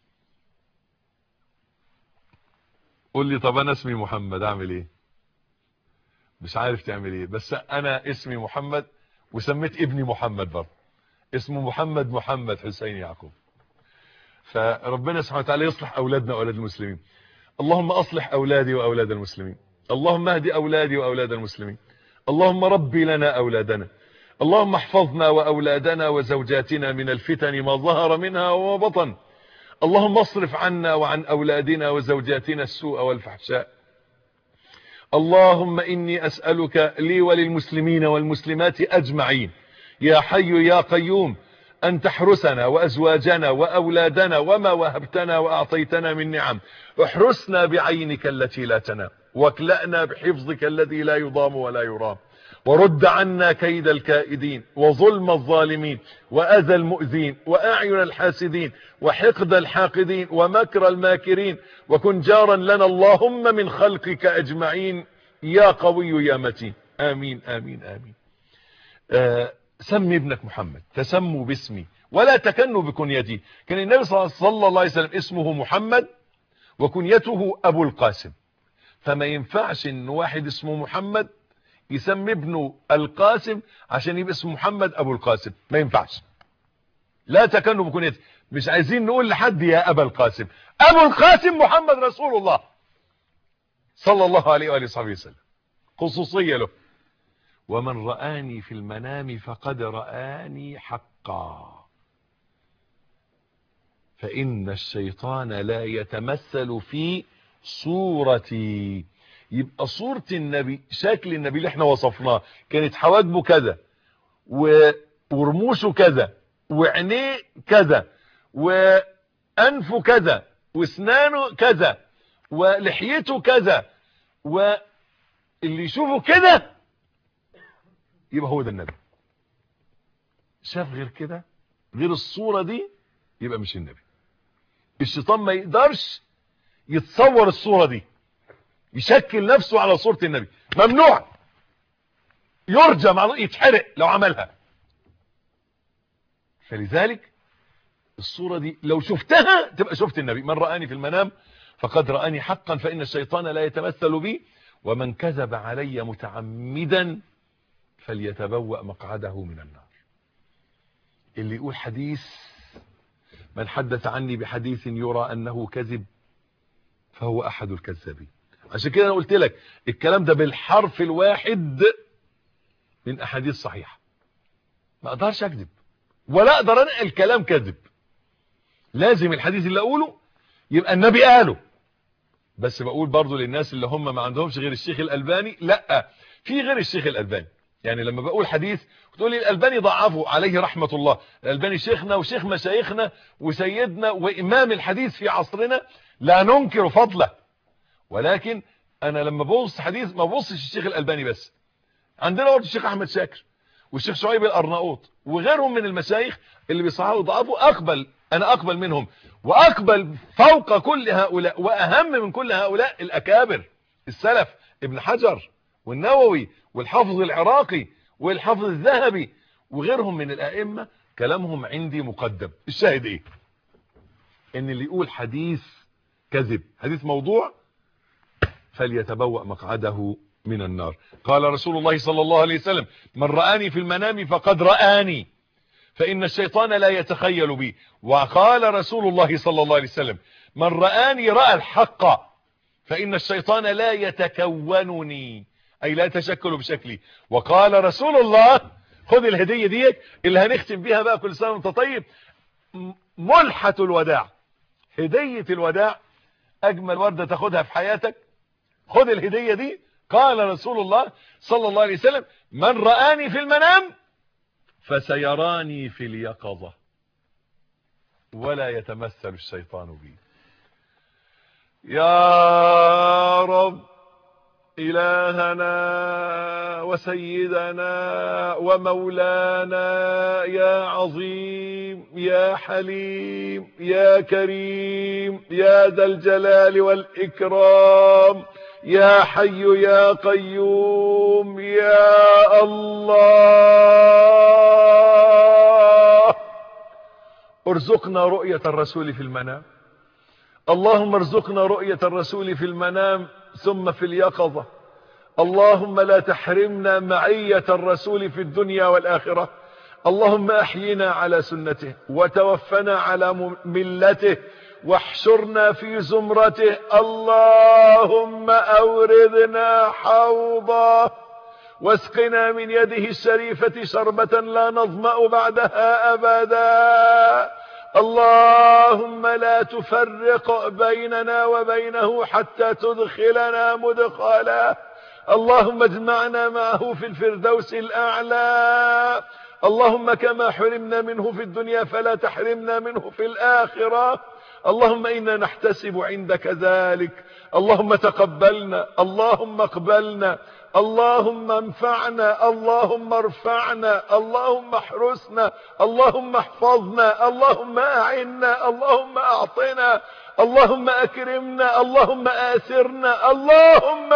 قول لي طب انا اسمي محمد اعمل ايه مش عارف تعمل ايه بس انا اسمي محمد وسميت ابني محمد برضه اسمه محمد محمد حسين يعقوب فربنا سبحانه وتعالى يصلح اولادنا واولاد المسلمين اللهم اصلح اولادي واولاد المسلمين اللهم اهدي اولادي واولاد المسلمين اللهم ربي لنا اولادنا اللهم احفظنا واولادنا وزوجاتنا من الفتن ما ظهر منها وما بطن اللهم اصرف عنا وعن اولادنا وزوجاتنا السوء والفحشاء اللهم اني اسالك لي وللمسلمين والمسلمات اجمعين يا حي يا قيوم أن تحرسنا وأزواجنا وأولادنا وما وهبتنا وأعطيتنا من نعم احرسنا بعينك التي لا تنام واكلأنا بحفظك الذي لا يضام ولا يرام ورد عنا كيد الكائدين وظلم الظالمين وأذى المؤذين وأعين الحاسدين وحقد الحاقدين ومكر الماكرين وكن جارا لنا اللهم من خلقك أجمعين يا قوي يا متين آمين آمين آمين آه سمي ابنك محمد تسموا باسمي ولا تكنوا بكنيتي كان النبي صلى الله عليه وسلم اسمه محمد وكنيته ابو القاسم فما ينفعش ان واحد اسمه محمد يسمي ابنه القاسم عشان يبقى اسمه محمد ابو القاسم ما ينفعش لا تكنوا بكنيتي مش عايزين نقول لحد يا ابا القاسم ابو القاسم محمد رسول الله صلى الله عليه واله وصحبه وسلم خصوصيه له ومن رآني في المنام فقد رآني حقا فإن الشيطان لا يتمثل في صورتي يبقى صورة النبي شكل النبي اللي احنا وصفناه كانت حواجبه كذا ورموشه كذا وعينيه كذا وأنفه كذا واسنانه كذا ولحيته كذا واللي يشوفه كده يبقى هو ده النبي شاف غير كده غير الصورة دي يبقى مش النبي الشيطان ما يقدرش يتصور الصورة دي يشكل نفسه على صورة النبي ممنوع يرجم يتحرق لو عملها فلذلك الصورة دي لو شفتها تبقى شفت النبي من رآني في المنام فقد رآني حقا فإن الشيطان لا يتمثل بي ومن كذب علي متعمدا فليتبوأ مقعده من النار اللي يقول حديث من حدث عني بحديث يرى أنه كذب فهو أحد الكذابين عشان كده أنا قلت لك الكلام ده بالحرف الواحد من أحاديث صحيحة ما أقدرش أكذب ولا أقدر أنقل كلام كذب لازم الحديث اللي أقوله يبقى النبي قاله بس بقول برضو للناس اللي هم ما عندهمش غير الشيخ الألباني لا في غير الشيخ الألباني يعني لما بقول حديث تقول لي الألباني ضعفه عليه رحمة الله الألباني شيخنا وشيخ مشايخنا وسيدنا وإمام الحديث في عصرنا لا ننكر فضله ولكن أنا لما ببص حديث ما ببصش الشيخ الألباني بس عندنا برضه الشيخ أحمد شاكر والشيخ شعيب الأرناؤوط وغيرهم من المشايخ اللي بيصححوا ضعفوا أقبل أنا أقبل منهم وأقبل فوق كل هؤلاء وأهم من كل هؤلاء الأكابر السلف ابن حجر والنووي والحافظ العراقي والحافظ الذهبي وغيرهم من الأئمة كلامهم عندي مقدم الشاهد ايه ان اللي يقول حديث كذب حديث موضوع فليتبوأ مقعده من النار قال رسول الله صلى الله عليه وسلم من رآني في المنام فقد رآني فإن الشيطان لا يتخيل بي وقال رسول الله صلى الله عليه وسلم من رآني رأى الحق فإن الشيطان لا يتكونني أي لا يتشكل بشكلي وقال رسول الله خذ الهدية دي اللي هنختم بيها بقى كل سنة وانت طيب ملحة الوداع هدية الوداع أجمل وردة تاخدها في حياتك خذ الهدية دي قال رسول الله صلى الله عليه وسلم من رآني في المنام فسيراني في اليقظة ولا يتمثل الشيطان بي يا رب إلهنا وسيدنا ومولانا يا عظيم يا حليم يا كريم يا ذا الجلال والإكرام يا حي يا قيوم يا الله ارزقنا رؤية الرسول في المنام اللهم ارزقنا رؤية الرسول في المنام ثم في اليقظة اللهم لا تحرمنا معية الرسول في الدنيا والآخرة اللهم احينا على سنته وتوفنا على ملته واحشرنا في زمرته اللهم أوردنا حوضه واسقنا من يده الشريفة شربة لا نظمأ بعدها أبدا اللهم لا تفرق بيننا وبينه حتى تدخلنا مدخلا اللهم اجمعنا معه في الفردوس الأعلى اللهم كما حرمنا منه في الدنيا فلا تحرمنا منه في الآخرة اللهم إنا نحتسب عندك ذلك اللهم تقبلنا اللهم اقبلنا اللهم انفعنا اللهم ارفعنا اللهم احرسنا اللهم احفظنا اللهم اعنا اللهم اعطنا اللهم اكرمنا اللهم آثرنا اللهم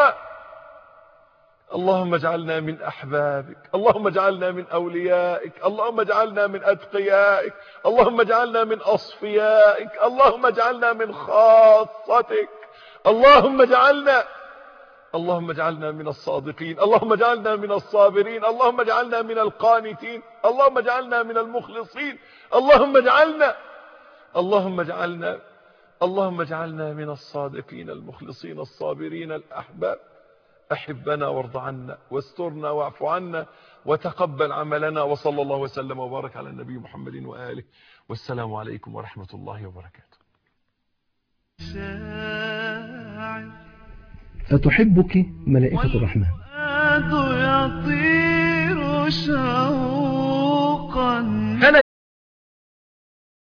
اللهم اجعلنا من احبابك اللهم اجعلنا من اوليائك اللهم اجعلنا من اتقيائك اللهم اجعلنا من اصفيائك اللهم اجعلنا من خاصتك اللهم اجعلنا اللهم اجعلنا من الصادقين اللهم اجعلنا من الصابرين اللهم اجعلنا من القانتين اللهم اجعلنا من المخلصين اللهم اجعلنا اللهم اجعلنا اللهم اجعلنا من الصادقين المخلصين الصابرين الأحباب أحبنا وارض عنا واسترنا واعف عنا وتقبل عملنا وصلى الله وسلم وبارك على النبي محمد وآله والسلام عليكم ورحمة الله وبركاته
ستحبك ملائكة الرحمن
يطير شاعر